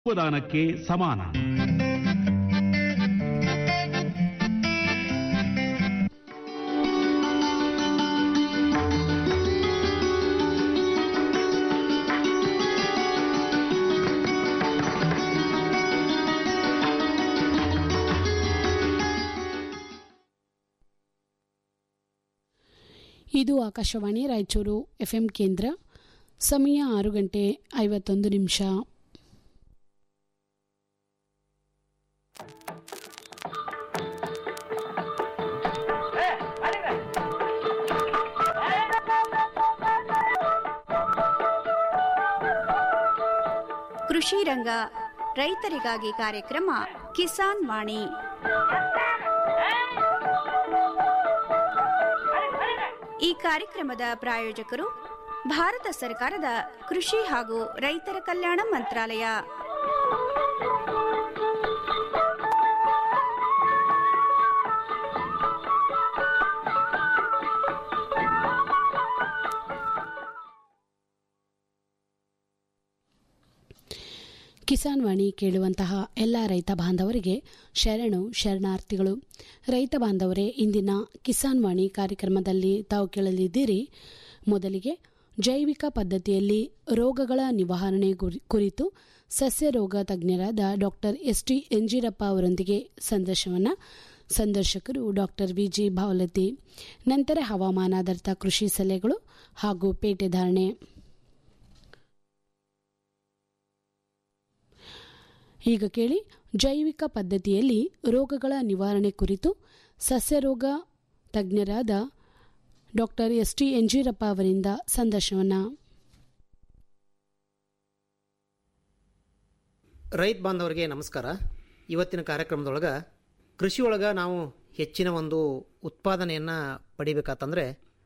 ಅವದಾನಕ್ಕೆ ಸಮಾನ ಇದು ಆಕಾಶವಾಣಿ ರಾಯಚೂರು ಎಫ್ಎಂ ಕೇಂದ್ರ ಸಮಯ ಆರು ಗಂಟೆ ಐವತ್ತೊಂದು ನಿಮಿಷ ಕೃಷಿ ರಂಗ ರೈತರಿಗಾಗಿ ಕಾರ್ಯಕ್ರಮ ಕಿಸಾನ್ ವಾಣಿ ಈ ಕಾರ್ಯಕ್ರಮದ ಪ್ರಾಯೋಜಕರು ಭಾರತ ಸರ್ಕಾರದ ಕೃಷಿ ಹಾಗೂ ರೈತರ ಕಲ್ಯಾಣ ಮಂತ್ರಾಲಯ ಕಿಸಾನ್ ವಾಣಿ ಕೇಳುವಂತಹ ಎಲ್ಲ ರೈತ ಬಾಂಧವರಿಗೆ ಶರಣು ಶರಣಾರ್ಥಿಗಳು ರೈತ ಬಾಂಧವರೇ ಇಂದಿನ ಕಿಸಾನ್ ವಾಣಿ ಕಾರ್ಯಕ್ರಮದಲ್ಲಿ ತಾವು ಕೇಳಲಿದ್ದೀರಿ ಮೊದಲಿಗೆ ಜೈವಿಕ ಪದ್ಧತಿಯಲ್ಲಿ ರೋಗಗಳ ನಿವಾರಣೆ ಗುರಿ- ಕುರಿತು ಸಸ್ಯ ರೋಗ ತಜ್ಞರಾದ ಡಾಕ್ಟರ್ ಎಸ್ ಟಿ ಎಂಜಿರಪ್ಪ ಅವರೊಂದಿಗೆ ಸಂದರ್ಶನವನ್ನ ಸಂದರ್ಶಕರು ಡಾಕ್ಟರ್ ವಿಜಿ ಭಾವಲತಿ ನಂತರ ಹವಾಮಾನಾಧಾರಿತ ಕೃಷಿ ಸಲಹೆಗಳು ಹಾಗೂ ಪೇಟೆ ಧಾರಣೆ ಈಗ ಕೇಳಿ ಜೈವಿಕ ಪದ್ಧತಿಯಲ್ಲಿ ರೋಗಗಳ ನಿವಾರಣೆ ಕುರಿತು ಸಸ್ಯರೋಗ ತಜ್ಞರಾದ ಡಾಕ್ಟರ್ ಎಸ್ ಟಿ ಎಂಜೀರಪ್ಪ ಅವರಿಂದ ಸಂದರ್ಶನವನ್ನ ರೈತ ಬಾಂಧವರಿಗೆ ನಮಸ್ಕಾರ ಇವತ್ತಿನ ಕಾರ್ಯಕ್ರಮದೊಳಗೆ ಕೃಷಿಯೊಳಗೆ ನಾವು ಹೆಚ್ಚಿನ ಒಂದು ಉತ್ಪಾದನೆಯನ್ನು ಪಡಿಬೇಕಾತಂದರೆ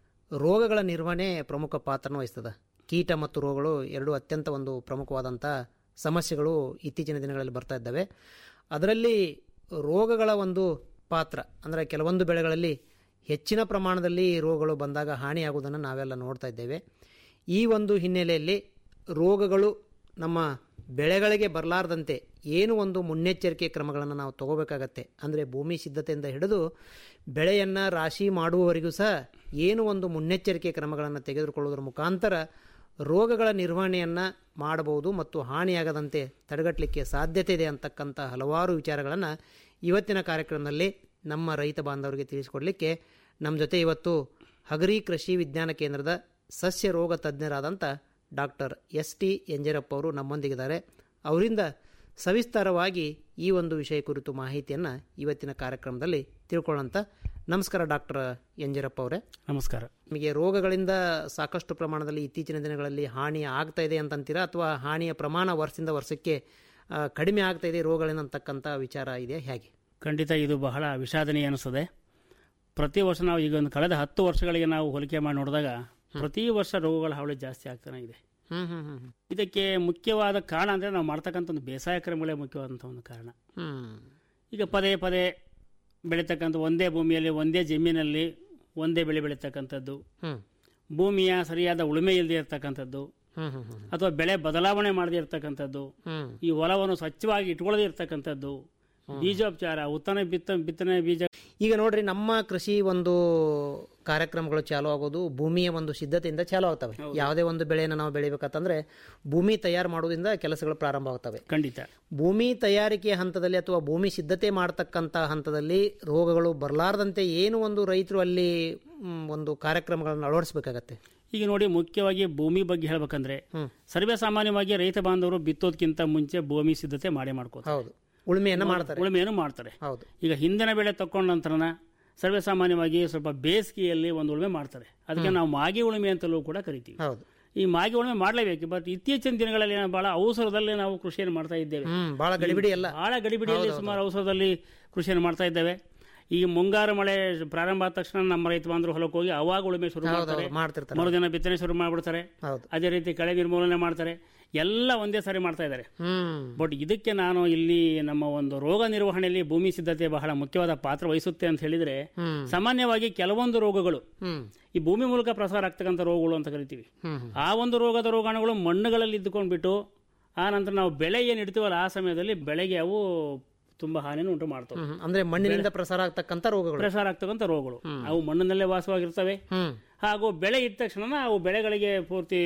ರೋಗಗಳ ನಿರ್ವಹಣೆ ಪ್ರಮುಖ ಪಾತ್ರನ ವಹಿಸ್ತದೆ ಕೀಟ ಮತ್ತು ರೋಗಗಳು ಎರಡು ಅತ್ಯಂತ ಒಂದು ಪ್ರಮುಖವಾದಂಥ ಸಮಸ್ಯೆಗಳು ಇತ್ತೀಚಿನ ದಿನಗಳಲ್ಲಿ ಬರ್ತಾ ಇದ್ದಾವೆ ಅದರಲ್ಲಿ ರೋಗಗಳ ಒಂದು ಪಾತ್ರ ಅಂದರೆ ಕೆಲವೊಂದು ಬೆಳೆಗಳಲ್ಲಿ ಹೆಚ್ಚಿನ ಪ್ರಮಾಣದಲ್ಲಿ ರೋಗಗಳು ಬಂದಾಗ ಹಾನಿಯಾಗುವುದನ್ನು ನಾವೆಲ್ಲ ನೋಡ್ತಾ ಇದ್ದೇವೆ ಈ ಒಂದು ಹಿನ್ನೆಲೆಯಲ್ಲಿ ರೋಗಗಳು ನಮ್ಮ ಬೆಳೆಗಳಿಗೆ ಬರಲಾರ್ದಂತೆ ಏನು ಒಂದು ಮುನ್ನೆಚ್ಚರಿಕೆ ಕ್ರಮಗಳನ್ನು ನಾವು ತಗೋಬೇಕಾಗತ್ತೆ ಅಂದರೆ ಭೂಮಿ ಸಿದ್ಧತೆಯಿಂದ ಹಿಡಿದು ಬೆಳೆಯನ್ನು ರಾಶಿ ಮಾಡುವವರೆಗೂ ಸಹ ಏನು ಒಂದು ಮುನ್ನೆಚ್ಚರಿಕೆ ಕ್ರಮಗಳನ್ನು ತೆಗೆದುಕೊಳ್ಳುವುದರ ಮುಖಾಂತರ ರೋಗಗಳ ನಿರ್ವಹಣೆಯನ್ನು ಮಾಡಬಹುದು ಮತ್ತು ಹಾನಿಯಾಗದಂತೆ ತಡೆಗಟ್ಟಲಿಕ್ಕೆ ಸಾಧ್ಯತೆ ಇದೆ ಅಂತಕ್ಕಂಥ ಹಲವಾರು ವಿಚಾರಗಳನ್ನು ಇವತ್ತಿನ ಕಾರ್ಯಕ್ರಮದಲ್ಲಿ ನಮ್ಮ ರೈತ ಬಾಂಧವರಿಗೆ ತಿಳಿಸಿಕೊಡಲಿಕ್ಕೆ ನಮ್ಮ ಜೊತೆ ಇವತ್ತು ಹಗರಿ ಕೃಷಿ ವಿಜ್ಞಾನ ಕೇಂದ್ರದ ಸಸ್ಯ ರೋಗ ತಜ್ಞರಾದಂಥ ಡಾಕ್ಟರ್ ಎಸ್ ಟಿ ಎಂಜರಪ್ಪ ಅವರು ನಮ್ಮೊಂದಿಗಿದ್ದಾರೆ ಅವರಿಂದ ಸವಿಸ್ತಾರವಾಗಿ ಈ ಒಂದು ವಿಷಯ ಕುರಿತು ಮಾಹಿತಿಯನ್ನು ಇವತ್ತಿನ ಕಾರ್ಯಕ್ರಮದಲ್ಲಿ ತಿಳ್ಕೊಳ್ಳೋಂಥ ನಮಸ್ಕಾರ ಡಾಕ್ಟರ್ ಎಂಜರಪ್ಪ ಅವರೇ ನಮಸ್ಕಾರ ನಿಮಗೆ ರೋಗಗಳಿಂದ ಸಾಕಷ್ಟು ಪ್ರಮಾಣದಲ್ಲಿ ಇತ್ತೀಚಿನ ದಿನಗಳಲ್ಲಿ ಹಾನಿ ಆಗ್ತಾ ಇದೆ ಅಂತಂತೀರಾ ಅಥವಾ ಹಾನಿಯ ಪ್ರಮಾಣ ವರ್ಷದಿಂದ ವರ್ಷಕ್ಕೆ ಆ, ಕಡಿಮೆ ಆಗ್ತಾ ಇದೆ ರೋಗಗಳಿಂದ ಅಂತಕ್ಕಂಥ ವಿಚಾರ ಇದೆ ಹೇಗೆ ಖಂಡಿತ ಇದು ಬಹಳ ವಿಷಾದನೀಯ ಅನಿಸ್ತದೆ ಪ್ರತಿ ವರ್ಷ ನಾವು ಈಗ ಒಂದು ಕಳೆದ ಹತ್ತು ವರ್ಷಗಳಿಗೆ ನಾವು ಹೋಲಿಕೆ ಮಾಡಿ ನೋಡಿದಾಗ ಪ್ರತಿ ವರ್ಷ ರೋಗಗಳ ಹಾವಳಿ ಜಾಸ್ತಿ ಆಗ್ತಾನೆ ಇದೆ ಹ್ಮ್ ಹ್ಮ್ ಹ್ಮ್ ಇದಕ್ಕೆ ಮುಖ್ಯವಾದ ಕಾರಣ ಅಂದರೆ ನಾವು ಮಾಡ್ತಕ್ಕಂಥ ಒಂದು ಬೇಸಾಯ ಕ್ರಮಗಳೇ ಮುಖ್ಯವಾದಂಥ ಒಂದು ಕಾರಣ ಹ್ಮ್ ಈಗ ಪದೇ ಪದೇ ಬೆಳೀತಕ್ಕಂಥ ಒಂದೇ ಭೂಮಿಯಲ್ಲಿ ಒಂದೇ ಜಮೀನಲ್ಲಿ ಒಂದೇ ಬೆಳೆ ಬೆಳೀತಕ್ಕಂಥದ್ದು ಹ್ಮ್ ಭೂಮಿಯ ಸರಿಯಾದ ಉಳುಮೆ ಇಲ್ಲದೆ ಇರತಕ್ಕಂಥದ್ದು ಹ್ಮ್ ಹ್ಮ್ ಹ್ಮ್ ಅಥವಾ ಬೆಳೆ ಬದಲಾವಣೆ ಮಾಡದೇ ಇರತಕ್ಕಂಥದ್ದು ಹ್ಮ್ ಈ ಹೊಲವನ್ನು ಸ್ವಚ್ಛವಾಗಿ ಇಟ್ಕೊಳ್ಳದೇ ಇರತಕ್ಕಂಥದ್ದು ಬೀಜೋಪಚಾರ ಉತ್ತನೆ ಬಿತ್ತ ಬಿತ್ತನೆ ಬೀಜ ಈಗ ನೋಡ್ರಿ ನಮ್ಮ ಕೃಷಿ ಒಂದು ಕಾರ್ಯಕ್ರಮಗಳು ಚಾಲು ಆಗೋದು ಭೂಮಿಯ ಒಂದು ಸಿದ್ಧತೆಯಿಂದ ಚಾಲು ಆಗ್ತವೆ ಯಾವುದೇ ಒಂದು ಬೆಳೆಯನ್ನು ನಾವು ಬೆಳಿಬೇಕಂತಂದ್ರೆ ಭೂಮಿ ತಯಾರು ಮಾಡೋದ್ರಿಂದ ಕೆಲಸಗಳು ಪ್ರಾರಂಭ ಆಗ್ತವೆ ಖಂಡಿತ ಭೂಮಿ ತಯಾರಿಕೆಯ ಹಂತದಲ್ಲಿ ಅಥವಾ ಭೂಮಿ ಸಿದ್ಧತೆ ಮಾಡತಕ್ಕಂಥ ಹಂತದಲ್ಲಿ ರೋಗಗಳು ಬರಲಾರ್ದಂತೆ ಏನು ಒಂದು ರೈತರು ಅಲ್ಲಿ ಮ್, ಒಂದು ಕಾರ್ಯಕ್ರಮಗಳನ್ನು ಅಳವಡಿಸಬೇಕಾಗತ್ತೆ ಈಗ ನೋಡಿ ಮುಖ್ಯವಾಗಿ ಭೂಮಿ ಬಗ್ಗೆ ಹೇಳ್ಬೇಕಂದ್ರೆ ಹ್ಮ್. ಸರ್ವೇ ಸಾಮಾನ್ಯವಾಗಿ ರೈತ ಬಾಂಧವರು ಬಿತ್ತೋದಕ್ಕಿಂತ ಮುಂಚೆ ಭೂಮಿ ಸಿದ್ಧತೆ ಮಾಡೇ ಮಾಡ್ಕೋತಾರೆ ಹೌದು ಉಳುಮೆಯನ್ನು ಮಾಡ್ತಾರೆ ಉಳುಮೆಯನ್ನು ಮಾಡ್ತಾರೆ ಹೌದು ಈಗ ಹಿಂದಿನ ಬೆಳೆ ತಕೊಂಡ ನಂತರನ ಸರ್ವೇ ಸಾಮಾನ್ಯವಾಗಿ ಸ್ವಲ್ಪ ಬೇಸಿಗೆಯಲ್ಲಿ ಒಂದು ಉಳುಮೆ ಮಾಡ್ತಾರೆ ಅದಕ್ಕೆ ನಾವು ಮಾಗಿ ಉಳುಮೆ ಅಂತಲೂ ಕೂಡ ಕರಿತೀವಿ ಹೌದು ಈ ಮಾಗಿ ಉಳುಮೆ ಮಾಡಲೇಬೇಕು ಬಟ್ ಇತ್ತೀಚಿನ ದಿನಗಳಲ್ಲಿ ನಾವು ಬಹಳ ಅವಸರದಲ್ಲಿ ನಾವು ಕೃಷಿಯನ್ನು ಮಾಡ್ತಾ ಇದ್ದೇವೆ ಹ್ಮ್ ಬಹಳ ಗಡಿಬಿಡಿ ಎಲ್ಲ ಬಹಳ ಗಡಿಬಿಡಿಯಲ್ಲಿ ಸುಮಾರು ಅವಸರದಲ್ಲಿ ಕೃಷಿಯನ್ನು ಮಾಡ್ತಾ ಇದ್ದೇವೆ ಈ ಮುಂಗಾರು ಮಳೆ ಪ್ರಾರಂಭ ಆದ ತಕ್ಷಣ ನಮ್ಮ ರೈತ ಬಾಂಧವರು ಹೊಲಕ್ಕೆ ಹೋಗಿ ಅವಾಗ ಉಳುಮೆ ಶುರು ಮಾಡ್ತಾರೆ ಮಾಡ್ತಿರ್ತಾರೆ ಮರುದಿನ ಬಿತ್ತನೆ ಶುರು ಮಾಡ್ಬಿಡ್ತಾರೆ ಹೌದು ಅದೇ ರೀತಿ ಕಳೆ ನಿರ್ಮೂಲನೆ ಮಾಡ್ತಾರೆ ಎಲ್ಲ ಒಂದೇ ಸಾರಿ ಮಾಡ್ತಾ ಇದ್ದಾರೆ ಹ್ಮ್ ಬಟ್ ಇದಕ್ಕೆ ನಾನು ಇಲ್ಲಿ ನಮ್ಮ ಒಂದು ರೋಗ ನಿರ್ವಹಣೆಯಲ್ಲಿ ಭೂಮಿ ಸಿದ್ಧತೆ ಬಹಳ ಮುಖ್ಯವಾದ ಪಾತ್ರ ವಹಿಸುತ್ತೆ ಅಂತ ಹೇಳಿದ್ರೆ ಹ್ಮ್ ಸಾಮಾನ್ಯವಾಗಿ ಕೆಲವೊಂದು ರೋಗಗಳು ಹ್ಮ್ ಈ ಭೂಮಿ ಮೂಲಕ ಪ್ರಸಾರ ಆಗ್ತಕ್ಕಂಥ ರೋಗಗಳು ಅಂತ ಕರಿತೀವಿ ಹ್ಮ್ ಆ ಒಂದು ರೋಗದ ರೋಗಾಣುಗಳು ಮಣ್ಣುಗಳಲ್ಲಿ ಇದ್ದುಕೊಂಡ್ಬಿಟ್ಟು ಆ ನಂತರ ನಾವು ಬೆಳೆ ಏನು ಇಡ್ತೀವಲ್ಲ ಆ ಸಮಯದಲ್ಲಿ ಬೆಳೆಗೆ ಅವು ತುಂಬ ಹಾನಿಯನ್ನು ಉಂಟು ಮಾಡ್ತವೆ ಹ್ಮ್. ಅಂದ್ರೆ ಮಣ್ಣಿನಿಂದ ಪ್ರಸಾರ ಆಗ್ತಕ್ಕಂಥ ರೋಗಗಳು ಪ್ರಸಾರ ಆಗ್ತಕ್ಕಂಥ ರೋಗಗಳು ಅವು ಮಣ್ಣಿನಲ್ಲೇ ವಾಸವಾಗಿರ್ತವೆ ಹ್ಮ್ ಹಾಗೂ ಬೆಳೆ ಇಟ್ಟ ತಕ್ಷಣ ಅವು ಬೆಳೆಗಳಿಗೆ ಪೂರ್ತಿ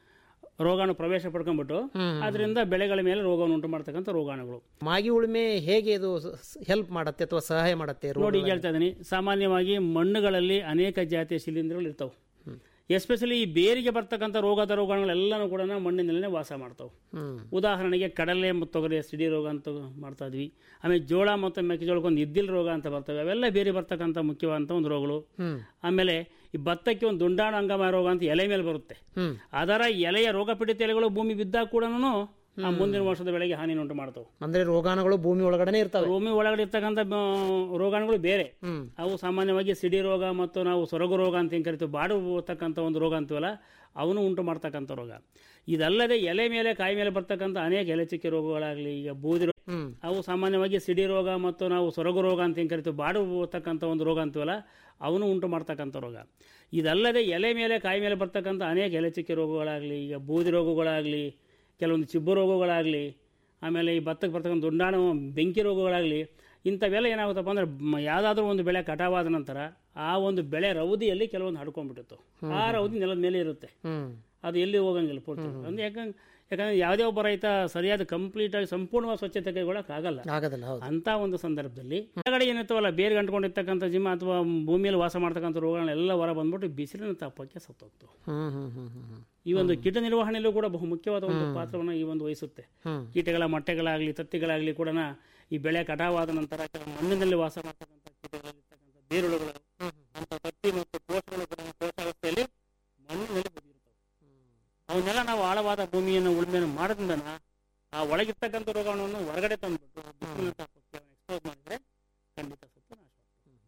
ರೋಗಾಣು ಪ್ರವೇಶ ಪಡ್ಕೊಂಡ್ಬಿಟ್ಟು ಅದರಿಂದ ಬೆಳೆಗಳ ಮೇಲೆ ರೋಗವನ್ನು ಉಂಟು ಮಾಡ್ತಕ್ಕಂಥ ರೋಗಾಣುಗಳು ಮಾಗಿ ಉಳುಮೆ ಹೇಗೆ ಇದು ಹೆಲ್ಪ್ ಮಾಡತ್ತೆ ಅಥವಾ ಸಹಾಯ ಮಾಡತ್ತೆ ರೋಗ ನೋಡಿ ಈಗ ಹೇಳ್ತಾ ಇದ್ದೀನಿ ಸಾಮಾನ್ಯವಾಗಿ ಮಣ್ಣುಗಳಲ್ಲಿ ಅನೇಕ ಜಾತಿಯ ಶಿಲೀಂಧ್ರಗಳು ಇರ್ತವೆ ಎಸ್ಪೆಷಲಿ ಈ ಬೇರಿಗೆ ಬರ್ತಕ್ಕಂಥ ರೋಗದ ರೋಗಾಣುಗಳೆಲ್ಲನೂ ಕೂಡ ಮಣ್ಣಿನಲ್ಲೇ ವಾಸ ಮಾಡ್ತಾವೆ ಹ್ಮ್ ಉದಾಹರಣೆಗೆ ಕಡಲೆ ಮತ್ತು ತೊಗರಿ ಸಿಡಿ ರೋಗ ಅಂತ ಮಾಡ್ತಾ ಇದ್ವಿ ಆಮೇಲೆ ಜೋಳ ಮತ್ತು ಮೆಕ್ಕೆಜೋಳಕ್ಕೆ ಒಂದು ಇದ್ದಿಲ್ ರೋಗ ಅಂತ ಬರ್ತವೆ ಅವೆಲ್ಲ ಬೇರೆ ಬರ್ತಕ್ಕಂಥ ಮುಖ್ಯವಾದಂಥ ಒಂದು ರೋಗಗಳು ಹ್ಮ್ ಆಮೇಲೆ ಈ ಭತ್ತಕ್ಕೆ ಒಂದು ದುಂಡಾಣು ಅಂಗಮ ರೋಗ ಅಂತ ಎಲೆ ಮೇಲೆ ಬರುತ್ತೆ ಹ್ಮ್ ಅದರ ಎಲೆಯ ರೋಗ ಪೀಡಿತ ಎಲೆಗಳು ಭೂಮಿ ಬಿದ್ದಾಗ ಕೂಡ ಆ ಮುಂದಿನ ವರ್ಷದ ಬೆಳೆಗೆ ಹಾನಿಯನ್ನು ಉಂಟು ಮಾಡ್ತವೆ ಅಂದ್ರೆ ರೋಗಾಣುಗಳು ಭೂಮಿ ಒಳಗಡೆ ಇರ್ತವೆ ಭೂಮಿ ಒಳಗಡೆ ಇರ್ತಕ್ಕಂಥ ಆ, ರೋಗಾಣುಗಳು ಬೇರೆ ಹ್ಮ್ ಅವು ಸಾಮಾನ್ಯವಾಗಿ ಸಿಡಿ ರೋಗ ಮತ್ತು ನಾವು ಸೊರಗು ರೋಗ ಅಂತ ಏನು ಕರಿತೀವಿ ಬಾಡು ಹೋಗ್ತಕ್ಕಂಥ ಒಂದು ರೋಗ ಅಂತೀವಲ್ಲ ಅವನು ಉಂಟು ಮಾಡ್ತಕ್ಕಂಥ ರೋಗ ಇದಲ್ಲದೆ ಎಲೆ ಮೇಲೆ ಕಾಯಿ ಮೇಲೆ ಬರ್ತಕ್ಕಂಥ ಅನೇಕ ಎಲೆ ಚುಕ್ಕೆ ರೋಗಗಳಾಗಲಿ ಈಗ ಬೂದಿ ರೋಗ ಹ್ಮ್ ಅವು ಸಾಮಾನ್ಯವಾಗಿ ಸಿಡಿ ರೋಗ ಮತ್ತು ನಾವು ಸೊರಗು ರೋಗ ಅಂತ ಏನು ಕರಿತೀವಿ ಬಾಡು ಹೋಗ್ತಕ್ಕಂಥ ಒಂದು ರೋಗ ಅಂತೀವಲ್ಲ ಅವನು ಉಂಟು ಮಾಡ್ತಕ್ಕಂಥ ರೋಗ ಇದಲ್ಲದೆ ಎಲೆ ಮೇಲೆ ಕಾಯಿ ಮೇಲೆ ಬರ್ತಕ್ಕಂಥ ಅನೇಕ ಎಲೆ ಚುಕ್ಕೆ ರೋಗಗಳಾಗಲಿ ಈಗ ಬೂದಿ ರೋಗಗಳಾಗಲಿ ಕೆಲವೊಂದು ಚಿಬ್ಬು ರೋಗಗಳಾಗಲಿ ಆಮೇಲೆ ಈ ಭತ್ತಕ್ಕೆ ಬರ್ತಕ್ಕಂಥ ದುಂಡಾಣು ಬೆಂಕಿ ರೋಗಗಳಾಗಲಿ ಇಂಥವೆಲ್ಲ ಏನಾಗುತ್ತಪ್ಪ ಅಂದರೆ ಯಾವುದಾದ್ರೂ ಒಂದು ಬೆಳೆ ಕಟಾವಾದ ನಂತರ ಆ ಒಂದು ಬೆಳೆ ರೌದಿಯಲ್ಲಿ ಕೆಲವೊಂದು ಹಡ್ಕೊಂಡ್ಬಿಟ್ಟಿತ್ತು ಆ ರೌದಿ ನೆಲದ ಮೇಲೆ ಇರುತ್ತೆ ಹ್ಮ್ ಅದು ಎಲ್ಲಿ ಹೋಗಂಗಿಲ್ಲ ಪೂರ್ತಿ ಅಂದ್ರೆ ಯಾಕಂದ್ರೆ ಯಾಕಂದ್ರೆ ಯಾವುದೇ ಒಬ್ಬ ರೈತ ಸರಿಯಾದ ಕಂಪ್ಲೀಟ್ ಆಗಿ ಸಂಪೂರ್ಣವಾಗಿ ಸ್ವಚ್ಛತೆ ಕೈಗೊಳ್ಳಕ್ಕಾಗಲ್ಲ ಆಗೋದಿಲ್ಲ ಹೌದು ಅಂತ ಒಂದು ಸಂದರ್ಭದಲ್ಲಿ ಕೆಳಗಡೆ ಏನಿರ್ತಾವಲ್ಲ ಬೇರೆ ಗಂಟ್ಕೊಂಡಿರ್ತಕ್ಕಂಥ ಜಿಮ ಅಥವಾ ಭೂಮಿಯಲ್ಲಿ ವಾಸ ಮಾಡ್ತಕ್ಕಂಥ ರೋಗಗಳೆಲ್ಲ ಹೊರ ಬಂದ್ಬಿಟ್ಟು ಬಿಸಿಲಿನ ತಾಪಕ್ಕೆ ಸತ್ತೋಗ್ತವೆ ಹ್ಮ್ ಹ್ಮ್ ಹ್ಮ್ ಹ್ಮ್ ಹ್ಮ್ ಈ ಒಂದು ಕೀಟ ನಿರ್ವಹಣೆಯಲ್ಲೂ ಕೂಡ ಬಹು ಮುಖ್ಯವಾದ ಒಂದು ಪಾತ್ರವನ್ನು ಈ ಒಂದು ವಹಿಸುತ್ತೆ ಹ್ಮ್ ಕೀಟಗಳ ಮೊಟ್ಟೆಗಳಾಗಲಿ ತತ್ತಿಗಳಾಗಲಿ ಕೂಡ ಈ ಬೆಳೆ ಕಟಾವಾದ ನಂತರ ಕೆಲವು ಮಣ್ಣಿನಲ್ಲಿ ವಾಸ ಮಾಡ್ತಕ್ಕಂಥ ಕೀಟಗಳಲ್ಲಿರ್ತಕ್ಕಂಥ ಬೇರುಳುಗಳು ಅಂತ ತತ್ತಿ ಮತ್ತು ಕೋಶಗಳು ಕೂಡ ಕೋಶಾವಸ್ಥೆಯಲ್ಲಿ ಮಣ್ಣಿನಲ್ಲಿ ಬದಿಗಿರ್ತವೆ ಅವನ್ನೆಲ್ಲ ನಾವು ಆಳವಾದ ಭೂಮಿಯನ್ನು ಉಳುಮೆಯನ್ನು ಮಾಡೋದ್ರಿಂದ ಆ ಒಳಗಿರ್ತಕ್ಕಂಥ ರೋಗಾಣುವನ್ನು ಹೊರಗಡೆ ತಂದ್ಬಿಟ್ಟು ಬಿಸಿಲಿನ ತಾಪಕ್ಕೆ ಎಕ್ಸ್ಪೋಸ್ ಮಾಡಿದ್ರೆ ಖಂಡಿತ ಸತ್ತು ನಾಶವಾಗ್ತದೆ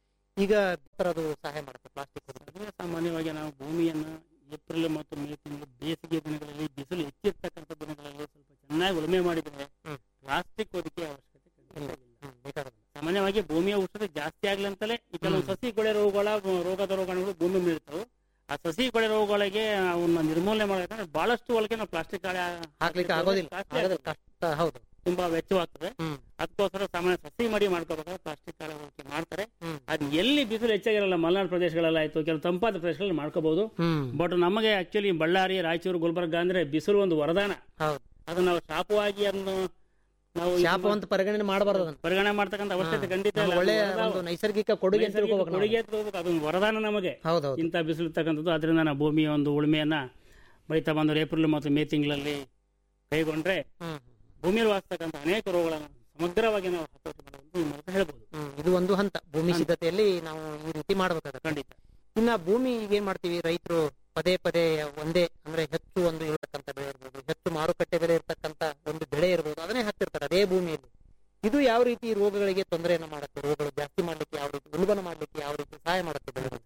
ಈಗ ಅದು ಸಹಾಯ ಮಾಡುತ್ತೆ ಪ್ಲಾಸ್ಟಿಕ್ ಸರ್ವೇ ಸಾಮಾನ್ಯವಾಗಿ ನಾವು ಭೂಮಿಯನ್ನು ಏಪ್ರಿಲ್ ಮತ್ತು ಮೇ ತಿಂಗಳು ಬೇಸಿಗೆ ದಿನಗಳಲ್ಲಿ ಬಿಸಿಲು ಹೆಚ್ಚಿರ್ತಕ್ಕಂಥ ದಿನಗಳಲ್ಲಿ ಸ್ವಲ್ಪ ಚೆನ್ನಾಗಿ ಉಳುಮೆ ಮಾಡಿದ್ರೆ ಹ್ಮ್. ಪ್ಲಾಸ್ಟಿಕ್ ಹೊದಿಕೆ ಅವಶ್ಯಕತೆ ಖಂಡಿತ ಇಲ್ಲ ಬೇಕಾಗೋದಿಲ್ಲ ಸಾಮಾನ್ಯವಾಗಿ ಭೂಮಿಯ ಉಷ್ಣತೆ ಜಾಸ್ತಿ ಆಗ್ಲಿ ಅಂತಲೇ ಈ ಕೆಲವು ಸಸಿ ಕೊಳೆ ರೋಗಗಳ ರೋಗದ ರೋಗಾಣುಗಳು ಭೂಮಿ ಮೇಲೆ ಇರ್ತವೆ ಆ ಸಸಿ ಕೊಳೆ ರೋಗಗಳಿಗೆ ಅವನ್ನ ನಿರ್ಮೂಲನೆ ಮಾಡಬೇಕಂದ್ರೆ ಬಹಳಷ್ಟು ಒಳಗೆ ನಾವು ಪ್ಲಾಸ್ಟಿಕ್ ಹಾಕ್ಲಿಕ್ಕೆ ಆಗೋದಿಲ್ಲ ಆಗೋದಿಲ್ಲ ಕಷ್ಟ ಹೌದು ತುಂಬಾ ವೆಚ್ಚವಾಗ್ತದೆ ಹ್ಮ್ ಅದಕ್ಕೋಸ್ಕರ ಸಾಮಾನ್ಯ ಸಸಿ ಮಡಿ ಮಾಡ್ಕೋಬೇಕಾದ್ರೆ ಪ್ಲಾಸ್ಟಿಕ್ ಕಾಳ ಬಳಕೆ ಮಾಡ್ತಾರೆ ಹ್ಮ್. ಅದ್ ಎಲ್ಲಿ ಬಿಸಿಲು ಹೆಚ್ಚಾಗಿರಲ್ಲ ಮಲೆನಾಡು ಪ್ರದೇಶಗಳೆಲ್ಲ ಆಯ್ತು ಕೆಲವು ತಂಪಾದ ಪ್ರದೇಶಗಳಲ್ಲಿ ಮಾಡ್ಕೋಬಹುದು ಹ್ಮ್ ಬಟ್ ನಮಗೆ ಆಕ್ಚುಲಿ ಬಳ್ಳಾರಿ ರಾಯಚೂರು ಗುಲ್ಬರ್ಗ ಅಂದ್ರೆ ಬಿಸಿಲು ಒಂದು ವರದಾನ ಹೌದು ಅದು ನಾವು ಶಾಪವಾಗಿ ಅದನ್ನು ನಾವು ಇದು ಶಾಪ ಅಂತ ಪರಿಗಣನೆ ಮಾಡಬಾರ್ದು ಅದನ್ನ ಪರಿಗಣನೆ ಮಾಡ್ತಕ್ಕಂಥ ಅವಶ್ಯಕತೆ ಖಂಡಿತ ಇಲ್ಲ. ಒಳ್ಳೆ ಅದು ವರದಾನ. ಒಂದು ನೈಸರ್ಗಿಕ ಕೊಡುಗೆ ಅಂತ ನೈಸರ್ಗಿಕ ತಿಳ್ಕೊಬೇಕು ನಾವು. ಕೊಡುಗೆ ಅಂತ ತಿಳ್ಕೊಬೇಕು. ಅದೊಂದು ವರದಾನ ನಮಗೆ ಹೌದೌದು ಇಂಥ ಬಿಸಿಲು ಇರ್ತಕ್ಕಂಥದ್ದು ಅದರಿಂದ ನಾವು ಭೂಮಿಯ ಒಂದು ಉಳುಮೆಯನ್ನ ಬಳಿತಾ ಬಂದರು ಏಪ್ರಿಲ್ ಮತ್ತು ಮೇ ತಿಂಗಳಲ್ಲಿ ಕೈಗೊಂಡ್ರೆ ಹ್ಮ್ ಭೂಮಿಯಲ್ಲಿ ವಾಸ್ತಕ್ಕಂಥ ಅನೇಕ ರೋಗಗಳನ್ನು ಸಮಗ್ರವಾಗಿ ನಾವು ಹತೋಟಿ ಮಾಡುವಂತ ಈ ಮೂಲಕ ಹೇಳ್ಬೋದು ಹ್ಮ್ ಇದು ಒಂದು ಹಂತ ಭೂಮಿ ಸಿದ್ಧತೆಯಲ್ಲಿ ನಾವು ಈ ರೀತಿ ಮಾಡ್ಬೇಕಾಗತ್ತೆ ಖಂಡಿತ ಇನ್ನ ಭೂಮಿ ಈಗ ಏನ್ ಮಾಡ್ತೀವಿ ರೈತರು ಪದೇ ಪದೇ ಒಂದೇ ಅಂದ್ರೆ ಹೆಚ್ಚು ಒಂದು ಇರತಕ್ಕಂತ ಬೆಳೆ ಇರ್ಬೋದು ಹೆಚ್ಚು ಮಾರುಕಟ್ಟೆ ಬೆಲೆ ಇರ್ತಕ್ಕಂತ ಒಂದು ಬೆಳೆ ಇರ್ಬೋದು ಅದನ್ನೇ ಹಾಕ್ತಿರ್ತಾರೆ ಅದೇ ಭೂಮಿಯಲ್ಲಿ ಇದು ಯಾವ ರೀತಿ ರೋಗಗಳಿಗೆ ತೊಂದರೆಯನ್ನು ಮಾಡುತ್ತೆ ರೋಗಗಳು ಜಾಸ್ತಿ ಮಾಡ್ಲಿಕ್ಕೆ ಯಾವ ರೀತಿ ಉಲ್ಬಣ ಮಾಡ್ಲಿಕ್ಕೆ ಯಾವ ರೀತಿ ಸಹಾಯ ಮಾಡುತ್ತೆ ಬೆಳೆಗಳಿಗೆ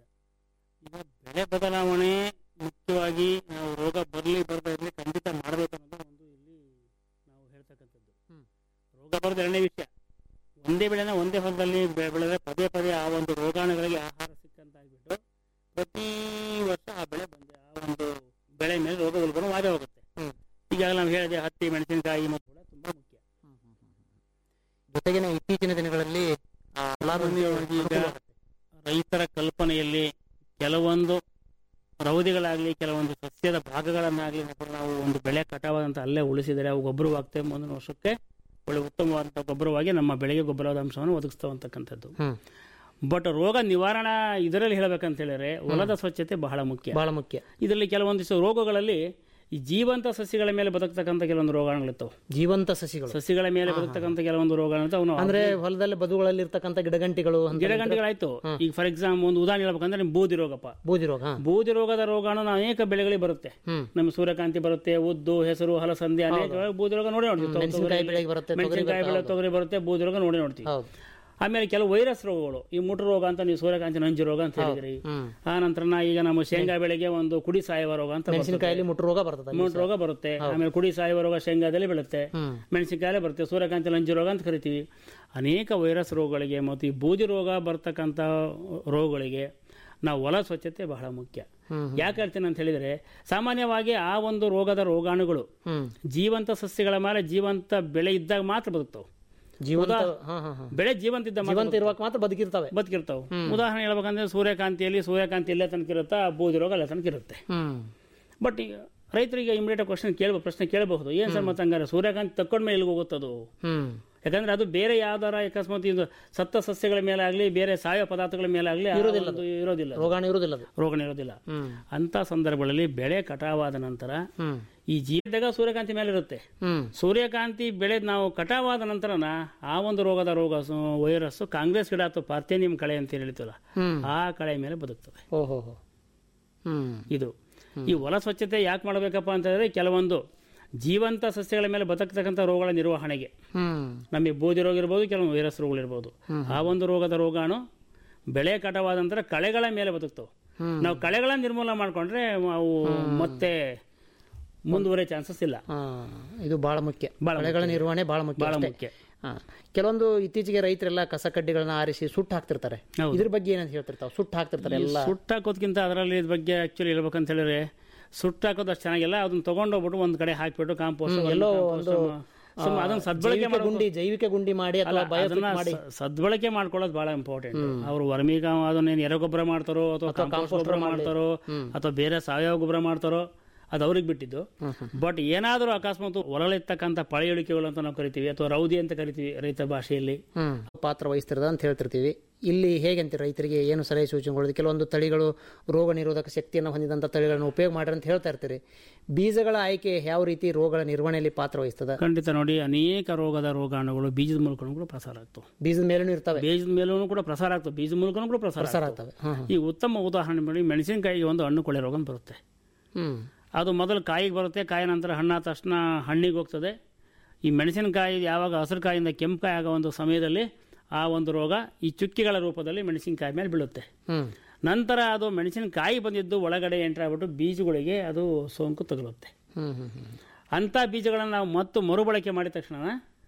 ಈಗ ಬೆಳೆ ಬದಲಾವಣೆ ಮುಖ್ಯವಾಗಿ ನಾವು ರೋಗ ಬರಲಿ ಬರದೇ ಇರಲಿ ಖಂಡಿತ ಮಾಡಬೇಕು ಅನ್ನೋದು ಒಂದು ಇಲ್ಲಿ ನಾವು ಹೇಳ್ತಕ್ಕಂಥದ್ದು ಹ್ಮ್. ರೋಗ ಬರೋದು ಎರಡನೇ ವಿಷಯ ಒಂದೇ ಬೆಳೆನ ಒಂದೇ ಹೊಲದಲ್ಲಿ ಬೆ- ಬೆಳೆದ್ರೆ ಪದೇ ಪದೇ ಆ ಒಂದು ರೋಗಾಣುಗಳಿಗೆ ಆಹಾರ ಸಿಕ್ಕಂತಾಗ್ಬಿಟ್ಟು ಪ್ರತಿ ವರ್ಷ ಆ ಬೆಳೆ ಬಂದೆ ಆ ಒಂದು ಬೆಳೆ ಮೇಲೆ ರೋಗ ಉಲ್ಬಣ ವಾದೇ ಹೋಗುತ್ತೆ ಹ್ಮ್. ಈಗಾಗಲೇ ನಾವು ಹೇಳಿದೆ ಹತ್ತಿ ಮೆಣಸಿನಕಾಯಿ ಮತ್ತು ಕೂಡ ತುಂಬಾ ಮುಖ್ಯ ಜೊತೆಗೆ ಇತ್ತೀಚಿನ ದಿನಗಳಲ್ಲಿ ಆ, ಫಲಾನುಭವಿ ಈಗ ಅನುಕೂಲ ಆಗುತ್ತೆ. ರೈತರ ಕಲ್ಪನೆಯಲ್ಲಿ ಕೆಲವೊಂದು ರೌದಿಗಳಾಗಲಿ ಕೆಲವೊಂದು ಸಸ್ಯದ ಭಾಗಗಳನ್ನಾಗಲಿ ನಾವು ಒಂದು ಬೆಳೆ ಕಟಾವಾದಂತ ಅಲ್ಲೇ ಉಳಿಸಿದರೆ ಅವು ಗೊಬ್ಬರವಾಗ್ತವೆ ಮುಂದಿನ ವರ್ಷಕ್ಕೆ ಒಳ್ಳೆ ಉತ್ತಮವಾದಂಥ ಗೊಬ್ಬರವಾಗಿ ನಮ್ಮ ಬೆಳೆಗೆ ಗೊಬ್ಬರದ ಅಂಶವನ್ನು ಒದಗಿಸ್ತಾವ ಅಂತಕ್ಕಂಥದ್ದು ಹ್ಮ್ ಬಟ್ ರೋಗ ನಿವಾರಣಾ ಇದರಲ್ಲಿ ಹೇಳ್ಬೇಕಂತ ಹೇಳಿದ್ರೆ ಹೊಲದ ಸ್ವಚ್ಛತೆ ಬಹಳ ಮುಖ್ಯ ಬಹಳ ಮುಖ್ಯ ಇದರಲ್ಲಿ ಕೆಲವೊಂದಿಷ್ಟು ರೋಗಗಳಲ್ಲಿ ಈ ಜೀವಂತ ಸಸ್ಯಗಳ ಮೇಲೆ ಬದುಕ್ತಕ್ಕಂಥ ಕೆಲವೊಂದು ರೋಗಾಣುಗಳಿರ್ತವೆ ಜೀವಂತ ಸಸಿಗಳು ಸಸ್ಯಗಳ ಮೇಲೆ ಬದುಕ್ತಕ್ಕಂಥ ಕೆಲವೊಂದು ರೋಗಗಳಿರ್ತಾವೆ ಅವನು ಅಂದ್ರೆ ಹೊಲದಲ್ಲಿ ಬದುಗಳಲ್ಲಿ ಇರ್ತಕ್ಕಂಥ ಗಿಡಗಂಟಿಗಳು ಅಂತ ಗಿಡಗಂಟಿಗಳಾಯ್ತು ಈಗ ಫಾರ್ ಎಕ್ಸಾಂಪಲ್ ಒಂದು ಉದಾಹರಣೆ ಹೇಳ್ಬೇಕಂದ್ರೆ ಬೂದಿ ರೋಗಪ್ಪ ಬೂದಿ ರೋಗ ಹಾ. ಬೂದಿ ರೋಗದ ರೋಗಾಣು ಅನೇಕ ಬೆಳೆಗಳಿಗೆ ಬರುತ್ತೆ ಹ್ಮ್ ನಮ್ಮ ಸೂರ್ಯಕಾಂತಿ ಬರುತ್ತೆ ಉದ್ದು ಹೆಸರು ಹಲಸಂದಿ ಅನೇಕ ಬೂದಿ ರೋಗ ನೋಡಿ ನೋಡ್ತೀವಿ ತೊಗರಿ- ಮೆಣಸಿನಕಾಯಿ ಬೆಳೆಗೆ ಬರುತ್ತೆ ತೊಗರಿ ಮೆಣಸಿನಕಾಯಿ ಬೆಳೆ ತೊಗರಿ ಬರುತ್ತೆ ಬೂದಿ ರೋಗ ನೋಡಿ ನೋಡ್ತೀವಿ ಹೌದು ಆಮೇಲೆ ಕೆಲವು ವೈರಸ್ ರೋಗಗಳು ಈ ಮುಟು ರೋಗ ಅಂತ ನೀವು ಸೂರ್ಯಕಾಂತಿ ನಂಜು ರೋಗ ಅಂತ ಹೇಳಿದ್ರಿ ಹ್ಮ್ ಆ ನಂತರ ನಾ ಈಗ ನಮ್ಮ ಶೇಂಗಾ ಬೆಳೆಗೆ ಒಂದು ಕುಡಿ ಸಾಯುವ ರೋಗ ಅಂತ ಬರ್ತದೆ. ಮೆಣಸಿನಕಾಯಲ್ಲಿ ಮುಟ್ಟು ರೋಗ ಬರ್ತದೆ ಮುಟು ರೋಗ ಬರುತ್ತೆ ಆಮೇಲೆ ಕುಡಿ ಸಾಯುವ ರೋಗ ಶೇಂಗಾದಲ್ಲಿ ಬೀಳುತ್ತೆ ಹ್ಮ್ ಮೆಣಸಿನಕಾಯಿ ಬರುತ್ತೆ ಸೂರ್ಯಕಾಂತಿ ಲಂಜು ರೋಗ ಅಂತ ಕರಿತೀವಿ ಅನೇಕ ವೈರಸ್ ರೋಗಗಳಿಗೆ ಮತ್ತು ಈ ಬೂದಿ ರೋಗ ಬರ್ತಕ್ಕಂಥ ರೋಗಗಳಿಗೆ ನಾವು ಹೊಲ ಸ್ವಚ್ಛತೆ ಬಹಳ ಮುಖ್ಯ ಯಾಕೆ ಹೇಳ್ತೀನಿ ಅಂತ ಹೇಳಿದ್ರೆ ಸಾಮಾನ್ಯವಾಗಿ ಆ ಒಂದು ರೋಗದ ರೋಗಾಣುಗಳು ಹ್ಮ್ ಜೀವಂತ ಸಸ್ಯಗಳ ಮೇಲೆ ಜೀವಂತ ಬೆಳೆ ಇದ್ದಾಗ ಮಾತ್ರ ಬದುಕ್ತಾವೆ ಜೀವಂತ ಹಾ ಹಾ ಹಾ ಬೆಳೆ ಜೀವಂತ ಇದ್ದ ಮಾತ್ರ ಜೀವಂತ ಇರುವಾಗ ಮಾತ್ರ ಬದುಕಿರ್ತವೆ ಬದುಕಿರ್ತಾವೆ ಉದಾಹರಣೆ ಹೇಳ್ಬೇಕಂದ್ರೆ ಸೂರ್ಯಕಾಂತಿಯಲ್ಲಿ ಸೂರ್ಯಕಾಂತಿ ಎಲ್ಲೇ ತನಕ ಇರುತ್ತಾ ಬೂದಿ ರೋಗ ಅಲ್ಲೇ ತನಕ ಇರುತ್ತೆ ಹ್ಮ್ ಬಟ್ ಈಗ ರೈತರಿಗೆ ಇಮಿಡಿಯೇಟ್ ಕ್ವಶನ್ ಕೇಳಬಹುದು ಪ್ರಶ್ನೆ ಕೇಳಬಹುದು ಏನ್ ಸರ್ ಮತ್ತೆ ಹಂಗಾರೆ ಸೂರ್ಯಕಾಂತಿ ತಕ್ಕೊಂಡ್ಮೇಲೆ ಎಲ್ಲಿಗೆ ಹೋಗುತ್ತದು ಹ್ಮ್ ಯಾಕಂದ್ರೆ ಅದು ಬೇರೆ ಯಾವ್ದಾರ ಅಕಸ್ಮಾತ್ ಇದು ಸತ್ತ ಸಸ್ಯಗಳ ಮೇಲೆ ಆಗಲಿ ಬೇರೆ ಸಾವಯವ ಪದಾರ್ಥಗಳ ಮೇಲೆ ಆಗಲಿ ಇರೋದಿಲ್ಲ ರೋಗಾಣು ಇರುವುದಿಲ್ಲ ಅದು ರೋಗನ ಇರೋದಿಲ್ಲ ಹ್ಮ್ ಅಂತ ಸಂದರ್ಭಗಳಲ್ಲಿ ಬೆಳೆ ಕಟಾವಾದ ನಂತರ ಹ್ಮ್ ಈ ಜೀವಿದಾಗ ಸೂರ್ಯಕಾಂತಿ ಮೇಲೆ ಇರುತ್ತೆ ಹ್ಮ್ ಸೂರ್ಯಕಾಂತಿ ಬೆಳೆ ನಾವು ಕಟಾವಾದ ನಂತರನ ಆ ಒಂದು ರೋಗದ ರೋಗ ವೈರಸ್ ಕಾಂಗ್ರೆಸ್ ಗಿಡ ಅಥವಾ ಪಾರ್ಥೇನಿಯಂ ಕಳೆ ಅಂತ ಹೇಳ್ತೀವಲ್ಲ ಹ್ಮ್ ಆ ಕಳೆ ಮೇಲೆ ಬದುಕ್ತದೆ ಓಹೋ ಹೋ ಹ್ಮ್ ಇದು ಈ ಹೊಲ ಸ್ವಚ್ಛತೆ ಯಾಕೆ ಮಾಡಬೇಕಪ್ಪ ಅಂತ ಹೇಳಿದ್ರೆ ಕೆಲವೊಂದು ಜೀವಂತ ಸಸ್ಯಗಳ ಮೇಲೆ ಬದುಕ್ತಕ್ಕಂಥ ರೋಗಗಳ ನಿರ್ವಹಣೆಗೆ ಹ್ಮ್ ನಮಗೆ ಬೂದಿ ರೋಗ ಇರ್ಬೋದು ಕೆಲವೊಂದು ವೈರಸ್ ರೋಗಗಳಿರ್ಬೋದು ಆ ಒಂದು ರೋಗದ ರೋಗಾಣು ಬೆಳೆ ಕಟಾವಾದ ನಂತರ ಕಳೆಗಳ ಮೇಲೆ ಬದುಕ್ತವೆ ಹ್ಮ್. ನಾವು ಕಳೆಗಳ ನಿರ್ಮೂಲನೆ ಮಾಡ್ಕೊಂಡ್ರೆ ಅವು ಮತ್ತೆ ಮುಂದುವರಿಯೋ ಚಾನ್ಸಸ್ ಇಲ್ಲ ಹಾ ಇದು ಬಹಳ ಮುಖ್ಯ ಬಹಳ ಬೆಳೆಗಳ ನಿರ್ವಹಣೆ ಬಹಳ ಮುಖ್ಯ ಬಹಳ ಅಷ್ಟೇ. ಮುಖ್ಯ ಹಾ. ಕೆಲವೊಂದು ಇತ್ತೀಚೆಗೆ ರೈತರೆಲ್ಲ ಕಸ ಕಡ್ಡಿಗಳನ್ನ ಆರಿಸಿ ಸುಟ್ಟು ಹಾಕ್ತಿರ್ತಾರೆ ಹೌದು. ಇದ್ರ ಬಗ್ಗೆ ಏನಂತ ಹೇಳ್ತಿರ್ತಾವೆ ಸುಟ್ಟು ಹಾಕ್ತಿರ್ತಾರೆ ಎಲ್ಲ ಸುಟ್ಟು ಹಾಕೋದ್ಕಿಂತ ಅದರಲ್ಲಿ ಇದ್ರ ಬಗ್ಗೆ ಆಕ್ಚುಲಿ ಹೇಳ್ಬೇಕಂತ ಹೇಳಿದ್ರೆ ಸುಟ್ಟು ಹಾಕೋದು ಅಷ್ಟು ಚೆನ್ನಾಗಿಲ್ಲ ಅದನ್ನ ತಗೊಂಡೋಗ್ಬಿಟ್ಟು ಒಂದ್ ಕಡೆ ಹಾಕ್ಬಿಟ್ಟು ಕಾಂಪೋಸ್ಟ್ ಎಲ್ಲೋ ಒಂದು ಅದನ್ನ ಸದ್ಬಳಕೆ ಜೈವಿಕ ಗುಂಡಿ ಜೈವಿಕ ಗುಂಡಿ ಮಾಡಿ ಅಥವಾ ಬಯೋಪಿಕ್ ಅದನ್ನ ಮಾಡಿ ಸ- ಸದ್ಬಳಕೆ ಮಾಡ್ಕೊಳ್ಳೋದು ಬಹಳ ಇಂಪಾರ್ಟೆಂಟ್ ಅವರು ವರ್ಮೀಗ ಅದನ್ನ ಎರೆಗೊಬ್ಬರ ಮಾಡ್ತಾರೋ ಅಥವಾ ಕಾಂಪೋಸ್ಟ್ ಗೊಬ್ಬರ ಮಾಡ್ತಾರೋ ಅಥವಾ ಬೇರೆ ಸಾವಯವ ಗೊಬ್ಬರ ಮಾಡ್ತಾರೋ ಅದು ಅವ್ರಿಗೆ ಬಿಟ್ಟಿದ್ದು ಬಟ್ ಏನಾದರೂ ಅಕಸ್ಮಾತ್ ಹೊರಳಿರ್ತಕ್ಕಂಥ ಪಳೆಯುಳಿಕೆಗಳು ಅಂತ ನಾವು ಕರಿತೀವಿ ಅಥವಾ ರೌದಿ ಅಂತ ಕರಿತೀವಿ ರೈತ ಭಾಷೆಯಲ್ಲಿ ಹ್ಮ್ ಪಾತ್ರ ವಹಿಸ್ತಿರದ ಅಂತ ಹೇಳ್ತಿರ್ತೀವಿ ಇಲ್ಲಿ ಹೇಗೆ ಅಂತೀರಿ ರೈತರಿಗೆ ಏನು ಸಲಹೆ ಸೂಚನೆಗಳು ಕೆಲವೊಂದು ತಳಿಗಳು ರೋಗ ನಿರೋಧಕ ಶಕ್ತಿಯನ್ನು ಹೊಂದಿದಂಥ ತಳಿಗಳನ್ನು ಉಪಯೋಗ ಮಾಡ್ರಿ ಅಂತ ಹೇಳ್ತಾ ಇರ್ತೀರಿ ಬೀಜಗಳ ಆಯ್ಕೆ ಯಾವ ರೀತಿ ರೋಗಗಳ ನಿರ್ವಹಣೆಯಲ್ಲಿ ಪಾತ್ರ ವಹಿಸ್ತದ ಖಂಡಿತ ನೋಡಿ ಅನೇಕ ರೋಗದ ರೋಗಾಣುಗಳು ಬೀಜದ ಮೂಲಕ ಕೂಡ ಪ್ರಸಾರ ಆಗ್ತವೆ ಬೀಜದ ಮೇಲೂ ಇರ್ತವೆ ಬೀಜದ ಮೇಲೂ ಕೂಡ ಪ್ರಸಾರ ಆಗ್ತವೆ ಬೀಜದ ಮೂಲಕ ಕೂಡ ಪ್ರಸಾರ ಪ್ರಸಾರ ಆಗ್ತವೆ. ಆಗ್ತವೆ ಹ್ಮ್ ಈ ಉತ್ತಮ ಉದಾಹರಣೆ ಮಾಡಿ ಮೆಣಸಿನಕಾಯಿಗೆ ಒಂದು ಹಣ್ಣು ಕೊಳೆ ರೋಗ ಅಂತ ಬರುತ್ತೆ ಹ್ಮ್ ಅದು ಮೊದಲು ಕಾಯಿಗೆ ಬರುತ್ತೆ ಕಾಯಿ ನಂತರ ಹಣ್ಣಾದ ತಕ್ಷಣ ಹಣ್ಣಿಗೆ ಹೋಗ್ತದೆ ಈ ಮೆಣಸಿನಕಾಯಿ ಯಾವಾಗ ಹಸಿರು ಕಾಯಿಂದ ಕೆಂಪು ಕಾಯಿ ಆಗೋ ಒಂದು ಸಮಯದಲ್ಲಿ ಆ ಒಂದು ರೋಗ ಈ ಚುಕ್ಕಿಗಳ ರೂಪದಲ್ಲಿ ಮೆಣಸಿನಕಾಯಿ ಮೇಲೆ ಬೀಳುತ್ತೆ ಹ್ಮ್ ನಂತರ ಅದು ಮೆಣಸಿನಕಾಯಿ ಬಂದಿದ್ದು ಒಳಗಡೆ ಎಂಟ್ರ್ ಆಗ್ಬಿಟ್ಟು ಬೀಜಗಳಿಗೆ ಅದು ಸೋಂಕು ತಗುಲುತ್ತೆ ಹ್ಮ್ ಹ್ಮ್ ಹ್ಮ್ ಅಂಥ ಬೀಜಗಳನ್ನು ನಾವು ಮತ್ತು ಮರುಬಳಕೆ ಮಾಡಿದ ತಕ್ಷಣ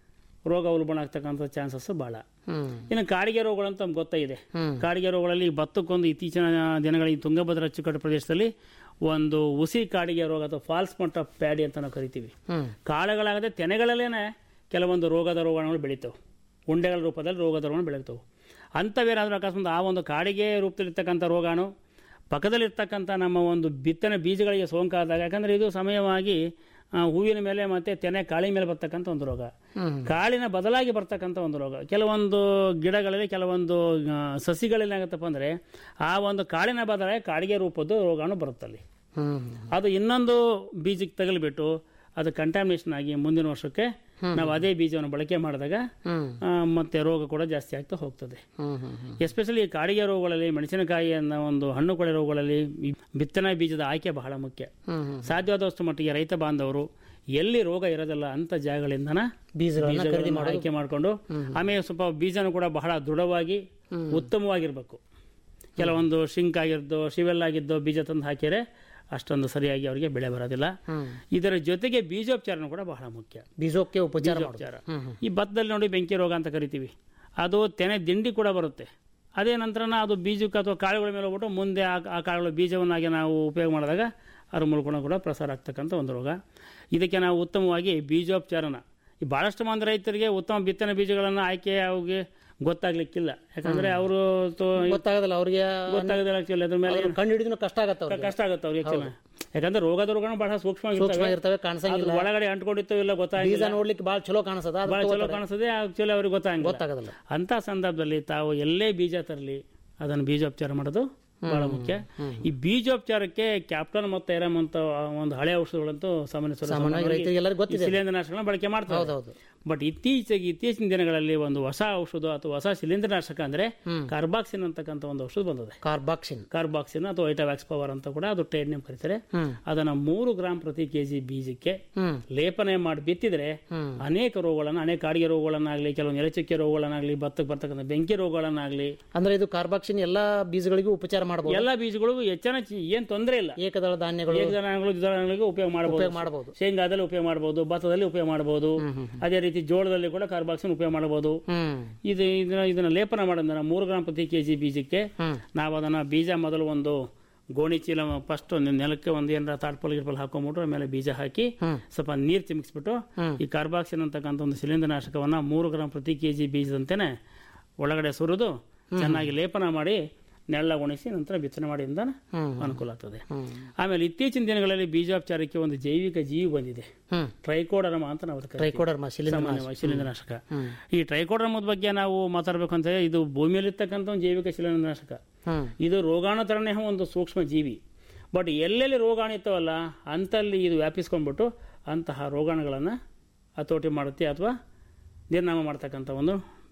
ರೋಗ ಉಲ್ಬಣ ಆಗ್ತಕ್ಕಂಥ ಚಾನ್ಸಸ್ ಭಾಳ ಹ್ಮ್ ಇನ್ನು ಕಾಡಿಗೆ ರೋಗಗಳು ಅಂತ ನಮ್ಗೆ ಗೊತ್ತಾಗಿದೆ ಹ್ಮ್. ಕಾಡಿಗೆ ರೋಗಗಳಲ್ಲಿ ಭತ್ತಕ್ಕೊಂದು ಇತ್ತೀಚಿನ ದಿನಗಳ ಈ ತುಂಗಭದ್ರಾ ಅಚ್ಚುಕಟ್ಟು ಪ್ರದೇಶದಲ್ಲಿ ಒಂದು ಹುಸಿ ಕಾಡಿಗೆ ರೋಗ ಅಥವಾ ಫಾಲ್ಸ್ ಮಟ್ಟ ಪ್ಯಾಡಿ ಅಂತ ನಾವು ಕರಿತೀವಿ ಹ್ಮ್ ಕಾಳುಗಳಾಗದೆ ತೆನೆಗಳಲ್ಲೇನೆ ಕೆಲವೊಂದು ರೋಗದ ರೋಗಾಣುಗಳು ಬೆಳೀತವೆ ಉಂಡೆಗಳ ರೂಪದಲ್ಲಿ ರೋಗದ ರೋಗಾಣು ಬೆಳೀತವೆ ಅಂಥವೇನಾದರೂ ಅಕಸ್ಮಾತ್ ಆ ಒಂದು ಕಾಡಿಗೆ ರೂಪದಲ್ಲಿರ್ತಕ್ಕಂಥ ರೋಗಾಣು ಪಕ್ಕದಲ್ಲಿರ್ತಕ್ಕಂಥ ನಮ್ಮ ಒಂದು ಬಿತ್ತನೆ ಬೀಜಗಳಿಗೆ ಸೋಂಕಾದಾಗ ಯಾಕಂದರೆ ಇದು ಸಮಯವಾಗಿ ಆ, ಹೂವಿನ ಮೇಲೆ ಮತ್ತು ತೆನೆ ಕಾಳಿ ಮೇಲೆ ಬರ್ತಕ್ಕಂಥ ಒಂದು ರೋಗ ಹ್ಮ್ ಕಾಳಿನ ಬದಲಾಗಿ ಬರ್ತಕ್ಕಂಥ ಒಂದು ರೋಗ ಕೆಲವೊಂದು ಗಿಡಗಳಲ್ಲಿ ಕೆಲವೊಂದು ಆ, ಸಸಿಗಳಲ್ಲಿ ಏನಾಗುತ್ತಪ್ಪ ಅಂದರೆ ಆ ಒಂದು ಕಾಳಿನ ಬದಲಾಗಿ ಕಾಡಿಗೆ ರೂಪದ್ದು ರೋಗಾಣು ಬರುತ್ತಲ್ಲಿ ಹ್ಮ್ ಅದು ಇನ್ನೊಂದು ಬೀಜಕ್ಕೆ ತಗಲಿಬಿಟ್ಟು ಅದು ಕಂಟಾಮಿನೇಷನ್ ಆಗಿ ಮುಂದಿನ ವರ್ಷಕ್ಕೆ ನಾವು ಅದೇ ಬೀಜವನ್ನು ಬಳಕೆ ಮಾಡಿದಾಗ ಹ್ಮ್ ಆ, ಮತ್ತೆ ರೋಗ ಕೂಡ ಜಾಸ್ತಿ ಆಗ್ತಾ ಹೋಗ್ತದೆ ಹ್ಮ್ ಹ್ಮ್ ಹ್ಮ್ ಎಸ್ಪೆಷಲಿ ಕಾಡಿಗೆ ರೋಗಗಳಲ್ಲಿ ಮೆಣಸಿನಕಾಯಿ ಅನ್ನೋ ಒಂದು ಹಣ್ಣು ಕೊಳೆ ರೋಗಗಳಲ್ಲಿ ಈ ಬಿತ್ತನೆ ಬೀಜದ ಆಯ್ಕೆ ಬಹಳ ಮುಖ್ಯ ಹ್ಮ್ ಹ್ಮ್ ಸಾಧ್ಯವಾದಷ್ಟು ಮಟ್ಟಿಗೆ ರೈತ ಬಾಂಧವರು ಎಲ್ಲಿ ರೋಗ ಇರೋದಿಲ್ಲ ಅಂತ ಜಾಗಗಳಿಂದನ ಬೀಜಗಳನ್ನ ಖರೀದಿ ಬೀಜಗಳನ್ನ ಮಾಡೋದು ಆಯ್ಕೆ ಮಾಡಿಕೊಂಡು ಆಮೇಲೆ ಸ್ವಲ್ಪ ಬೀಜನೂ ಕೂಡ ಬಹಳ ದೃಢವಾಗಿ ಉತ್ತಮವಾಗಿರ್ಬೇಕು ಕೆಲವೊಂದು ಶಿಂಕ್ ಆಗಿರ್ದೋ ಶಿವೆಲ್ ಆಗಿದ್ದೋ ಬೀಜ ತಂದು ಹಾಕಿದರೆ ಅಷ್ಟೊಂದು ಸರಿಯಾಗಿ ಅವರಿಗೆ ಬೆಳೆ ಬರೋದಿಲ್ಲ ಹ್ಮ್ ಇದರ ಜೊತೆಗೆ ಬೀಜೋಪಚಾರನೂ ಕೂಡ ಬಹಳ ಮುಖ್ಯ ಬೀಜೋಕ್ಕೆ ಉಪಚಾರ ಮಾಡೋದು ಬೀಜೋಪಚಾರ ಹ್ಮ್ ಹ್ಮ್ ಈ ಭತ್ತದಲ್ಲಿ ನೋಡಿ ಬೆಂಕಿ ರೋಗ ಅಂತ ಕರಿತೀವಿ ಅದು ತೆನೆ ದಿಂಡಿ ಕೂಡ ಬರುತ್ತೆ ಅದೇ ನಂತರನ ಅದು ಬೀಜಕ್ಕೆ ಅಥವಾ ಕಾಳುಗಳ ಮೇಲೆ ಹೋಗ್ಬಿಟ್ಟು ಮುಂದೆ ಆ ಆ ಕಾಳುಗಳ ಬೀಜವನ್ನಾಗಿ ನಾವು ಉಪಯೋಗ ಮಾಡಿದಾಗ ಅದ್ರ ಮೂಲಕ ಕೂಡ ಪ್ರಸಾರ ಆಗ್ತಕ್ಕಂಥ ಒಂದು ರೋಗ ಇದಕ್ಕೆ ನಾವು ಉತ್ತಮವಾಗಿ ಬೀಜೋಪಚಾರನ ಈ ಭಾಳಷ್ಟು ಮಂದಿ ರೈತರಿಗೆ ಉತ್ತಮ ಬಿತ್ತನೆ ಬೀಜಗಳನ್ನು ಆಯ್ಕೆ ಅವ್ರಿಗೆ ಗೊತ್ತಾಗ್ಲಿಕ್ಕಿಲ್ಲ ಯಾಕಂದ್ರೆ ಅವರು ಗೊತ್ತಾಗೋದಿಲ್ಲ ಅವ್ರಿಗೆ ಗೊತ್ತಾಗೋದಿಲ್ಲ ಆಕ್ಚುಲಿ ಅದ್ರ ಮೇಲೆ ಅವ್ರು ಕಂಡು ಹಿಡಿದು ಕಷ್ಟ ಆಗತ್ತೆ ಅವ್ರಿಗೆ ಕಷ್ಟ ಆಗುತ್ತೆ ಅವ್ರಿಗೆ ಆಕ್ಚುಲಿ ಯಾಕಂದ್ರೆ ರೋಗದ ರೋಗನು ಬಹಳ ಸೂಕ್ಷ್ಮವಾಗಿರ್ತವೆ ಸೂಕ್ಷ್ಮವಾಗಿರ್ತವೆ ಕಾಣಿಸಂಗಿಲ್ಲ ಅದ್ರ ಒಳಗಡೆ ಅಂಟ್ಕೊಂಡಿರ್ತವೆ ಇಲ್ಲ ಗೊತ್ತಾಗಿಲ್ಲ ಬೀಜ ನೋಡ್ಲಿಕ್ಕೆ ಭಾಳ ಚಲೋ ಕಾಣಿಸ್ತದ ಅದು ಬಹಳ ಚಲೋ ಕಾಣಿಸ್ತದೆ ಆಕ್ಚುಲಿ ಅವ್ರಿಗೆ ಗೊತ್ತಾಗಿಲ್ಲ ಗೊತ್ತಾಗೋದಿಲ್ಲ ಅಂತ ಸಂದರ್ಭದಲ್ಲಿ ತಾವು ಎಲ್ಲೇ ಬೀಜ ತರಲಿ ಅದನ್ನು ಬೀಜೋಪಚಾರ ಮಾಡೋದು ಬಹಳ ಮುಖ್ಯ ಈ ಬೀಜೋಪಚಾರಕ್ಕೆ ಕ್ಯಾಪ್ಟನ್ ಮತ್ತು ಏರಮ್ ಅಂತ ಒಂದು ಹಳೆ ಔಷಧಗಳಂತೂ ಸಾಮಾನ್ಯ ಸಾಮಾನ್ಯವಾಗಿ ರೈತರಿಗೆ ಎಲ್ಲರಿಗೂ ಗೊತ್ತಿದೆ ಶಿಲೀಂಧ್ರನಾಶಕಗಳನ್ನ ಬಳಕೆ ಮಾಡ್ತಾರೆ ಹೌದೌದು ಬಟ್ ಇತ್ತೀಚೆಗೆ ಇತ್ತೀಚಿನ ದಿನಗಳಲ್ಲಿ ಒಂದು ಹೊಸ ಔಷಧ ಅಥವಾ ಹೊಸ ಶಿಲೀಂಧ್ರನಾಶಕ ಅಂದ್ರೆ ಕಾರ್ಬಾಕ್ಸಿನ್ ಅಂತಕ್ಕಂಥ ಒಂದು ಔಷಧ ಬಂದಿದೆ ಕಾರ್ಬಾಕ್ಸಿನ್ ಕಾರ್ಬಾಕ್ಸಿನ್ ಅಥವಾ ವೈಟಾವ್ಯಾಕ್ಸ್ ಪವರ್ ಅಂತ ಕೂಡ ಅದು ಟ್ರೇಡ್ ನೇಮ್ ಕರೀತಾರೆ ಹ್ಮ್ ಅದನ್ನ ಮೂರು ಗ್ರಾಂ ಪ್ರತಿ ಕೆಜಿ ಬೀಜಕ್ಕೆ ಹ್ಮ್ ಲೇಪನೆ ಮಾಡಿ ಬಿತ್ತಿದ್ರೆ ಹ್ಮ್. ಅನೇಕ ರೋಗಗಳನ್ನ ಅನೇಕ ಕಾಡಿಗೆ ರೋಗಗಳನ್ನಾಗಲಿ ಕೆಲವೊಂದು ಎಲೆಚುಕ್ಕೆ ರೋಗಗಳನ್ನಾಗಲಿ ಭತ್ತಕ್ಕೆ ಬರ್ತಕ್ಕಂಥ ಬೆಂಕಿ ರೋಗಗಳನ್ನಾಗಲಿ ಅಂದ್ರೆ ಇದು ಕಾರ್ಬಾಕ್ಸಿನ್ ಎಲ್ಲಾ ಬೀಜಗಳಿಗೂ ಉಪಚಾರ ಮಾಡಬಹುದು ಎಲ್ಲ ಬೀಜಗಳು ಹೆಚ್ಚಿನ ಚಿ- ಏನ್ ತೊಂದರೆ ಇಲ್ಲ ಏಕದಳ ಧಾನ್ಯಗಳು ಏಕದಳಗಳು ದ್ವಿದಳಗಳಿಗೆ ಉಪಯೋಗ ಮಾಡಬಹುದು ಉಪಯೋಗ ಮಾಡಬಹುದು ಶೇಂಗಾದಲ್ಲಿ ಉಪಯೋಗ ಮಾಡಬಹುದು ಭತ್ತದಲ್ಲಿ ಉಪಯೋಗ ಮಾಡಬಹುದು ಅದೇ ರೀತಿ ಜೋಳದಲ್ಲಿ ಕೂಡ ಕಾರ್ಬಾಕ್ಸಿನ್ ಉಪಯೋಗ ಮಾಡಬಹುದು ಹ್ಮ್ ಇದು ಇದನ್ನ ಇದನ್ನ ಲೇಪನ ಮಾಡೋದನ್ನ ಮೂರು ಗ್ರಾಂ ಪ್ರತಿ ಕೆಜಿ ಬೀಜಕ್ಕೆ ಹ್ಮ್ ನಾವು ಅದನ್ನ ಬೀಜ ಮೊದಲು ಒಂದು ಗೋಣಿ ಚೀಲ ಫಸ್ಟ್ ಒಂದು ನೆಲಕ್ಕೆ ಒಂದು ಏನಾರ ತಾಡ್ಪಲ್ ಗಿಡ್ಪಲ್ ಹಾಕೊಂಡ್ಬಿಟ್ಟು ಆಮೇಲೆ ಬೀಜ ಹಾಕಿ ಸ್ವಲ್ಪ ನೀರು ಚಿಮಿಕ್ಸ್ಬಿಟ್ಟು ಈ ಕಾರ್ಬಾಕ್ಸಿನ್ ಅಂತಕ್ಕಂಥ ಒಂದು ಶಿಲೀಂಧ್ರನಾಶಕವನ್ನ ಮೂರು ಗ್ರಾಂ ಪ್ರತಿ ಕೆ ಜಿ ಬೀಜದಂತೆಯೇ ಒಳಗಡೆ ಸುರಿದು ಚೆನ್ನಾಗಿ ಲೇಪನ ಮಾಡಿ ನೆಳ್ಳ ಒಣಗಿಸಿ ನಂತರ ಬಿತ್ತನೆ ಮಾಡಿಯಿಂದ ಅನುಕೂಲ ಆಗ್ತದೆ ಆಮೇಲೆ ಇತ್ತೀಚಿನ ದಿನಗಳಲ್ಲಿ ಬೀಜೋಪಚಾರಕ್ಕೆ ಒಂದು ಜೈವಿಕ ಜೀವಿ ಬಂದಿದೆ ಹ್ಮ್ ಟ್ರೈಕೋಡರ್ಮ ಅಂತ ನಾವು ಅದಕ್ಕೆ ಕರಿತೀವಿ. ಟ್ರೈಕೋಡರ್ಮ ಶಿಲೀಂಧ್ರ ಸಾಮಾನ್ಯವಾಗಿ ಶಿಲೀಂಧ್ರನಾಶಕ ಈ ಟ್ರೈಕೋಡರ್ಮದ ಬಗ್ಗೆ ನಾವು ಮಾತಾಡಬೇಕು ಅಂತ ಇದು ಭೂಮಿಯಲ್ಲಿರ್ತಕ್ಕಂಥ ಒಂದು ಜೈವಿಕ ಶಿಲೀಂಧ್ರನಾಶಕ ಹ್ಮ್ ಇದು ರೋಗಾಣುತರಣೆ ಒಂದು ಸೂಕ್ಷ್ಮ ಜೀವಿ ಬಟ್ ಎಲ್ಲೆಲ್ಲಿ ರೋಗಾಣು ಇರ್ತವಲ್ಲ ಅಂತಲ್ಲಿ ಇದು ವ್ಯಾಪಿಸ್ಕೊಂಡ್ಬಿಟ್ಟು ಅಂತಹ ರೋಗಾಣುಗಳನ್ನು ಹತೋಟಿ ಮಾಡುತ್ತೆ ಅಥವಾ ನಿರ್ನಾಮ ಮಾಡ್ತಕ್ಕಂಥ ಒಂದು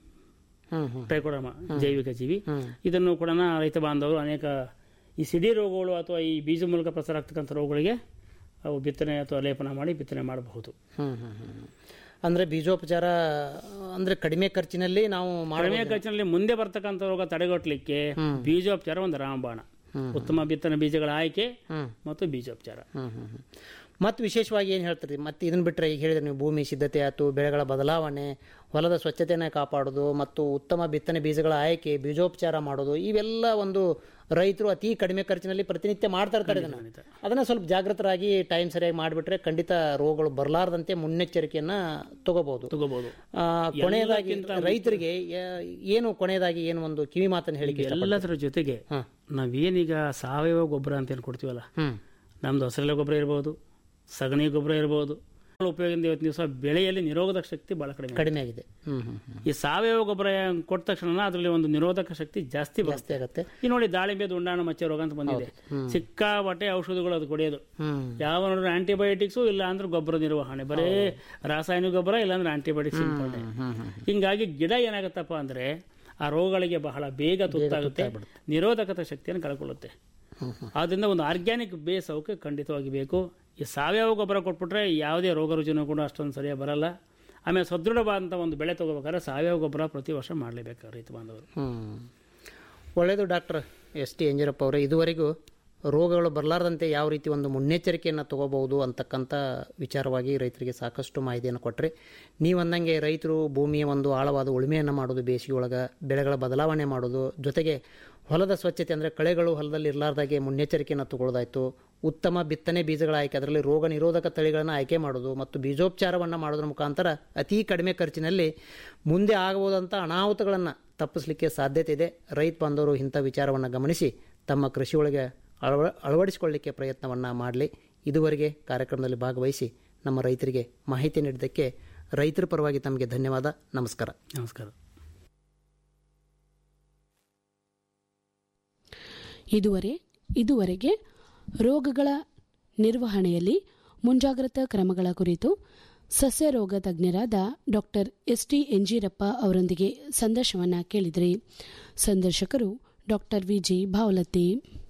ಹ್ಮ್ ಹ್ಮ್ ಟ್ರೈಕೋಡರ್ಮ ಜೈವಿಕ ಜೀವಿ ಇದನ್ನು ಕೂಡ ರೈತ ಬಾಂಧವರು ಅನೇಕ ಈ ಸಿಡಿ ರೋಗಗಳು ಅಥವಾ ಈ ಬೀಜ ಮೂಲಕ ಪ್ರಸಾರ ಆಗ್ತಕ್ಕಂಥ ರೋಗಗಳಿಗೆ ಅವು ಬಿತ್ತನೆ ಅಥವಾ ಲೇಪನ ಮಾಡಿ ಬಿತ್ತನೆ ಮಾಡಬಹುದು ಹ್ಮ್ ಹ್ಮ್ ಹ್ಮ್ ಅಂದ್ರೆ ಬೀಜೋಪಚಾರ ಅಂದ್ರೆ ಕಡಿಮೆ ಖರ್ಚಿನಲ್ಲಿ ನಾವು ಕಡಿಮೆ ಮಾಡಬೇಕು ಖರ್ಚಿನಲ್ಲಿ ಮುಂದೆ ಬರ್ತಕ್ಕಂಥ ರೋಗ ತಡೆಗಟ್ಟಲಿಕ್ಕೆ ಬೀಜೋಪಚಾರ ಒಂದು ರಾಮಬಾಣ ಉತ್ತಮ ಬಿತ್ತನೆ ಬೀಜಗಳ ಆಯ್ಕೆ ಹ್ಮ್ ಮತ್ತು ಬೀಜೋಪಚಾರ ಹ್ಮ್ ಹ್ಮ್ ಹ್ಮ್ ಮತ್ತು ವಿಶೇಷವಾಗಿ ಏನು ಹೇಳ್ತೀರಿ ಮತ್ತೆ ಇದನ್ನ ಬಿಟ್ಟರೆ ಈಗ ಹೇಳಿದ್ರೆ ನೀವು ಭೂಮಿ ಸಿದ್ಧತೆ ಆಯ್ತು ಬೆಳೆಗಳ ಬದಲಾವಣೆ ಹೊಲದ ಸ್ವಚ್ಛತೆಯನ್ನು ಕಾಪಾಡೋದು ಮತ್ತು ಉತ್ತಮ ಬಿತ್ತನೆ ಬೀಜಗಳ ಆಯ್ಕೆ ಬೀಜೋಪಚಾರ ಮಾಡೋದು ಇವೆಲ್ಲ ಒಂದು ರೈತರು ಅತಿ ಕಡಿಮೆ ಖರ್ಚಿನಲ್ಲಿ ಪ್ರತಿನಿತ್ಯ ಮಾಡ್ತಾ ಇರ್ತಾರೆ ಇದನ್ನ ಅದನ್ನ ಸ್ವಲ್ಪ ಜಾಗೃತರಾಗಿ ಟೈಮ್ ಸರಿಯಾಗಿ ಮಾಡಿಬಿಟ್ರೆ ಖಂಡಿತ ರೋಗಗಳು ಬರಲಾರ್ದಂತೆ ಮುನ್ನೆಚ್ಚರಿಕೆಯನ್ನ ತಗೋಬಹುದು ತಗೋಬಹುದು ಆ, ಕೊನೆಯದಾಗಿ ರೈತರಿಗೆ ಯಾ- ಏನು ಕೊನೆಯದಾಗಿ ಏನು ಒಂದು ಕಿವಿ ಮಾತನ್ನು ಹೇಳಿಕೆ ಎಲ್ಲದರ ಜೊತೆಗೆ ಹಾ. ನಾವೇನೀಗ ಸಾವಯವ ಗೊಬ್ಬರ ಅಂತ ಏನು ಕೊಡ್ತೀವಲ್ಲ ಹ್ಮ್ ನಮ್ದು ಹಸಿರೆಲೆ ಗೊಬ್ಬರ ಇರ್ಬೋದು ಸಗಣಿ ಗೊಬ್ಬರ ಇರ್ಬೋದು ಉಪಯೋಗದಿಂದ ಇವತ್ತಿನ ದಿವಸ ಬೆಳೆಯಲ್ಲಿ ನಿರೋಧಕ ಶಕ್ತಿ ಬಹಳ ಕಡಿಮೆ ಕಡಿಮೆ ಆಗಿದೆ ಹ್ಮ್ ಹ್ಮ್ ಹ್ಮ್ ಈ ಸಾವಯವ ಗೊಬ್ಬರ ಕೊಟ್ಟ ತಕ್ಷಣ ಅದರಲ್ಲಿ ಒಂದು ನಿರೋಧಕ ಶಕ್ತಿ ಜಾಸ್ತಿ ಬರುತ್ತೆ ಜಾಸ್ತಿ ಆಗತ್ತೆ ಈ ನೋಡಿ ದಾಳಿಂಬೆ ದುಂಡಾಣ ಮಚ್ಚೆ ರೋಗ ಅಂತ ಬಂದಿದೆ ಸಿಕ್ಕಾಪಟ್ಟೆ ಔಷಧಿಗಳು ಅದು ಕೊಡಿಯೋದು ಹ್ಮ್ ಯಾವ ನೋಡಿದ್ರೆ ಆಂಟಿಬಯೋಟಿಕ್ಸು ಇಲ್ಲ ಅಂದ್ರೆ ಗೊಬ್ಬರ ನಿರ್ವಹಣೆ ಬರೀ ರಾಸಾಯನಿಕ ಗೊಬ್ಬರ ಇಲ್ಲಾಂದ್ರೆ ಆಂಟಿಬಯೋಟಿಕ್ಸ್ ಸಿಂಪಡಣೆ ಹಿಂಗಾಗಿ ಗಿಡ ಏನಾಗುತ್ತಪ್ಪ ಅಂದ್ರೆ ಆ ರೋಗಗಳಿಗೆ ಬಹಳ ಬೇಗ ತುತ್ತಾಗುತ್ತೆ ನಿರೋಧಕತೆ ಶಕ್ತಿಯನ್ನು ಕಳ್ಕೊಳ್ಳುತ್ತೆ ಆದ್ರಿಂದ ಒಂದು ಆರ್ಗ್ಯಾನಿಕ್ ಬೇಸ್ ಅವಕ್ಕೆ ಖಂಡಿತವಾಗಿ ಬೇಕು ಈ ಸಾವಯವ ಗೊಬ್ಬರ ಕೊಟ್ಬಿಟ್ರೆ ಯಾವುದೇ ರೋಗ ರುಜಿನ ಕೂಡ ಅಷ್ಟೊಂದು ಸರಿಯಾಗಿ ಬರಲ್ಲ ಆಮೇಲೆ ಸದೃಢವಾದಂಥ ಒಂದು ಬೆಳೆ ತಗೋಬೇಕಾದ್ರೆ ಸಾವಯವ ಗೊಬ್ಬರ ಪ್ರತಿ ವರ್ಷ ಮಾಡಲೇಬೇಕು ರೈತ ಬಾಂಧವರು ಹ್ಮ್ ಒಳ್ಳೆಯದು ಡಾಕ್ಟರ್ ಎಸ್ ಟಿ ಎಂಜಿರಪ್ಪ ಅವರೇ ಇದುವರೆಗೂ ರೋಗಗಳು ಬರಲಾರ್ದಂತೆ ಯಾವ ರೀತಿ ಒಂದು ಮುನ್ನೆಚ್ಚರಿಕೆಯನ್ನು ತಗೋಬಹುದು ಅಂತಕ್ಕಂಥ ವಿಚಾರವಾಗಿ ರೈತರಿಗೆ ಸಾಕಷ್ಟು ಮಾಹಿತಿಯನ್ನು ಕೊಟ್ಟರೆ ನೀವು ಅಂದಂಗೆ ರೈತರು ಭೂಮಿಯ ಒಂದು ಆಳವಾದ ಉಳುಮೆಯನ್ನು ಮಾಡೋದು ಬೇಸಿಗೆ ಒಳಗೆ ಬೆಳೆಗಳ ಬದಲಾವಣೆ ಮಾಡೋದು ಜೊತೆಗೆ ಹೊಲದ ಸ್ವಚ್ಛತೆ ಅಂದರೆ ಕಳೆಗಳು ಹೊಲದಲ್ಲಿ ಇರಲಾರ್ದಾಗೆ ಮುನ್ನೆಚ್ಚರಿಕೆಯನ್ನು ತಗೊಳ್ಳೋದಾಯಿತು ಉತ್ತಮ ಬಿತ್ತನೆ ಬೀಜಗಳ ಆಯ್ಕೆ ಅದರಲ್ಲಿ ರೋಗ ನಿರೋಧಕ ತಳಿಗಳನ್ನು ಆಯ್ಕೆ ಮಾಡೋದು ಮತ್ತು ಬೀಜೋಪಚಾರವನ್ನು ಮಾಡೋದ್ರ ಮುಖಾಂತರ ಅತಿ ಕಡಿಮೆ ಖರ್ಚಿನಲ್ಲಿ ಮುಂದೆ ಆಗಬಹುದಂಥ ಅನಾಹುತಗಳನ್ನು ತಪ್ಪಿಸಲಿಕ್ಕೆ ಸಾಧ್ಯತೆ ಇದೆ ರೈತ ಬಾಂಧವರು ಇಂಥ ವಿಚಾರವನ್ನು ಗಮನಿಸಿ ತಮ್ಮ ಕೃಷಿಯೊಳಗೆ ಅಳವ ಅಳವಡಿಸಿಕೊಳ್ಳಿಕ್ಕೆ ಪ್ರಯತ್ನವನ್ನು ಮಾಡಲಿ ಇದುವರೆಗೆ ಕಾರ್ಯಕ್ರಮದಲ್ಲಿ ಭಾಗವಹಿಸಿ ನಮ್ಮ ರೈತರಿಗೆ ಮಾಹಿತಿ ನೀಡಿದ್ದಕ್ಕೆ ರೈತರ ಪರವಾಗಿ ತಮಗೆ ಧನ್ಯವಾದ ನಮಸ್ಕಾರ ನಮಸ್ಕಾರ ಇದುವರೆ ಇದುವರೆಗೆ ರೋಗಗಳ ನಿರ್ವಹಣೆಯಲ್ಲಿ ಮುಂಜಾಗ್ರತಾ ಕ್ರಮಗಳ ಕುರಿತು ಸಸ್ಯ ರೋಗ ತಜ್ಞರಾದ ಡಾಕ್ಟರ್ ಎಸ್ ಟಿ ಎಂಜಿರಪ್ಪ ಅವರೊಂದಿಗೆ ಸಂದರ್ಶನವನ್ನ ಕೇಳಿದ್ರಿ ಸಂದರ್ಶಕರು ಡಾಕ್ಟರ್ ವಿಜಿ ಭಾವಲತಿ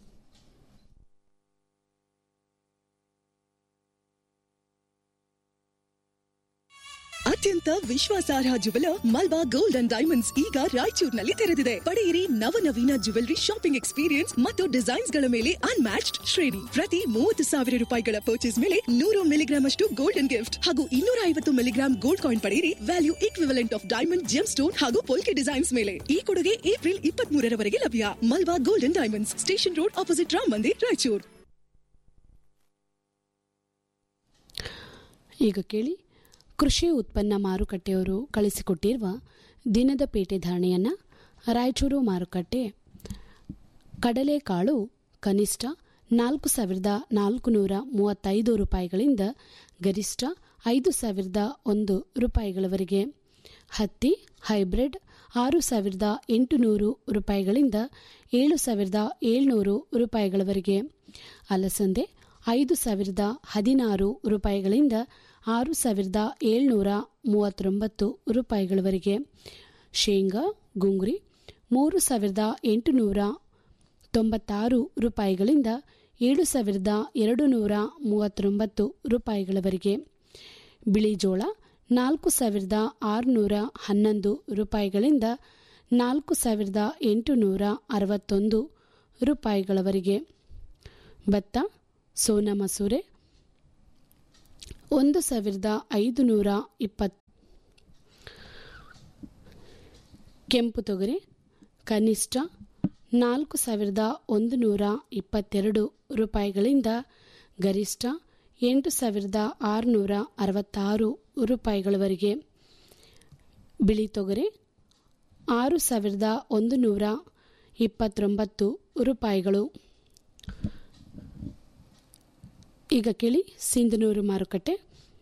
ಅತ್ಯಂತ ವಿಶ್ವಾಸಾರ್ಹ jeweller Malabar gold and diamonds ಈಗ ರಾಯಚೂರಿನಲ್ಲಿ ತೆರೆದಿದೆ ಪಡೆಯಿರಿ ನವನವೀನ ಜುವೆಲರಿ ಶಾಪಿಂಗ್ ಎಕ್ಸ್ಪೀರಿಯನ್ಸ್ ಮತ್ತು ಡಿಸೈನ್ಸ್ ಗಳ ಮೇಲೆ ಅನ್ಮ್ಯಾಚ್ಡ್ ಶ್ರೇಣಿ ಪ್ರತಿ ಮೂವತ್ತು ಸಾವಿರ ರೂಪಾಯಿಗಳ ಪರ್ಚೇಸ್ ಮೇಲೆ ನೂರು ಮಿಲಿಗ್ರಾಮ್ ಅಷ್ಟು ಗೋಲ್ಡನ್ ಗಿಫ್ಟ್ ಹಾಗೂ ಇನ್ನೂರ ಐವತ್ತು ಮಿಲಿಗ್ರಾಮ್ ಗೋಲ್ಡ್ ಕಾಯಿನ್ ಪಡೆಯಿರಿ value equivalent of diamond gemstone ಹಾಗೂ ಪೋಲ್ಕೆ ಡಿಸೈನ್ಸ್ ಮೇಲೆ ಈ ಕೊಡುಗೆ ಏಪ್ರಿಲ್ ಇಪ್ಪತ್ತ್ ಮೂರರವರೆಗೆ ಲಭ್ಯ Malabar golden diamonds station road opposite Ram Mandir Raichur ಈಗ ಕೇಳಿ ಕೃಷಿ ಉತ್ಪನ್ನ ಮಾರುಕಟ್ಟೆಯವರು ಕಳಿಸಿಕೊಟ್ಟಿರುವ ದಿನದ ಪೇಟೆ ಧಾರಣೆಯನ್ನು ರಾಯಚೂರು ಮಾರುಕಟ್ಟೆ ಕಡಲೆಕಾಳು ಕನಿಷ್ಠ ನಾಲ್ಕು ಸಾವಿರದ ನಾಲ್ಕು ನೂರ ಮೂವತ್ತೈದು ರೂಪಾಯಿಗಳಿಂದ ಗರಿಷ್ಠ ಐದು ಸಾವಿರದ ಒಂದು ರೂಪಾಯಿಗಳವರೆಗೆ ಹತ್ತಿ ಹೈಬ್ರಿಡ್ ಆರು ಸಾವಿರದ ಎಂಟುನೂರು ರೂಪಾಯಿಗಳಿಂದ ಏಳು ಸಾವಿರದ ಏಳ್ನೂರು ರೂಪಾಯಿಗಳವರೆಗೆ ಅಲಸಂದೆ ಐದು ಸಾವಿರದ ಹದಿನಾರು ರೂಪಾಯಿಗಳಿಂದ ಆರು ಸಾವಿರದ ಏಳ್ನೂರ ಮೂವತ್ತೊಂಬತ್ತು ರೂಪಾಯಿಗಳವರೆಗೆ ಶೇಂಗಾ ಗುಂಗ್ರಿ ಮೂರು ಸಾವಿರದ ಎಂಟುನೂರ ತೊಂಬತ್ತಾರು ರೂಪಾಯಿಗಳಿಂದ ಏಳು ಸಾವಿರದ ಎರಡು ನೂರ ಮೂವತ್ತೊಂಬತ್ತು ರೂಪಾಯಿಗಳವರೆಗೆ ಬಿಳಿ ಜೋಳ ನಾಲ್ಕು ಸಾವಿರದ ಆರುನೂರ ಹನ್ನೊಂದು ರೂಪಾಯಿಗಳಿಂದ ನಾಲ್ಕು ಸಾವಿರದ ಎಂಟುನೂರ ಅರವತ್ತೊಂದು ರೂಪಾಯಿಗಳವರೆಗೆ ಭತ್ತ ಸೋನಾ ಮಸೂರೆ ಒಂದು ಸಾವಿರದ ಐದು ನೂರ ಇಪ್ಪತ್ತು ಕೆಂಪು ತೊಗರಿ ಕನಿಷ್ಠ ನಾಲ್ಕು ಸಾವಿರದ ಒಂದು ನೂರ ಇಪ್ಪತ್ತೆರಡು ರೂಪಾಯಿಗಳಿಂದ ಗರಿಷ್ಠ ಎಂಟು ಸಾವಿರದ ಆರುನೂರ ಅರವತ್ತಾರು ರೂಪಾಯಿಗಳವರೆಗೆ ಬಿಳಿ ತೊಗರೆ ಆರು ಸಾವಿರದ ಒಂದು ನೂರ ಇಪ್ಪತ್ತೊಂಬತ್ತು ರೂಪಾಯಿಗಳು ಈಗ ಕೇಳಿ ಸಿಂಧನೂರು ಮಾರುಕಟ್ಟೆ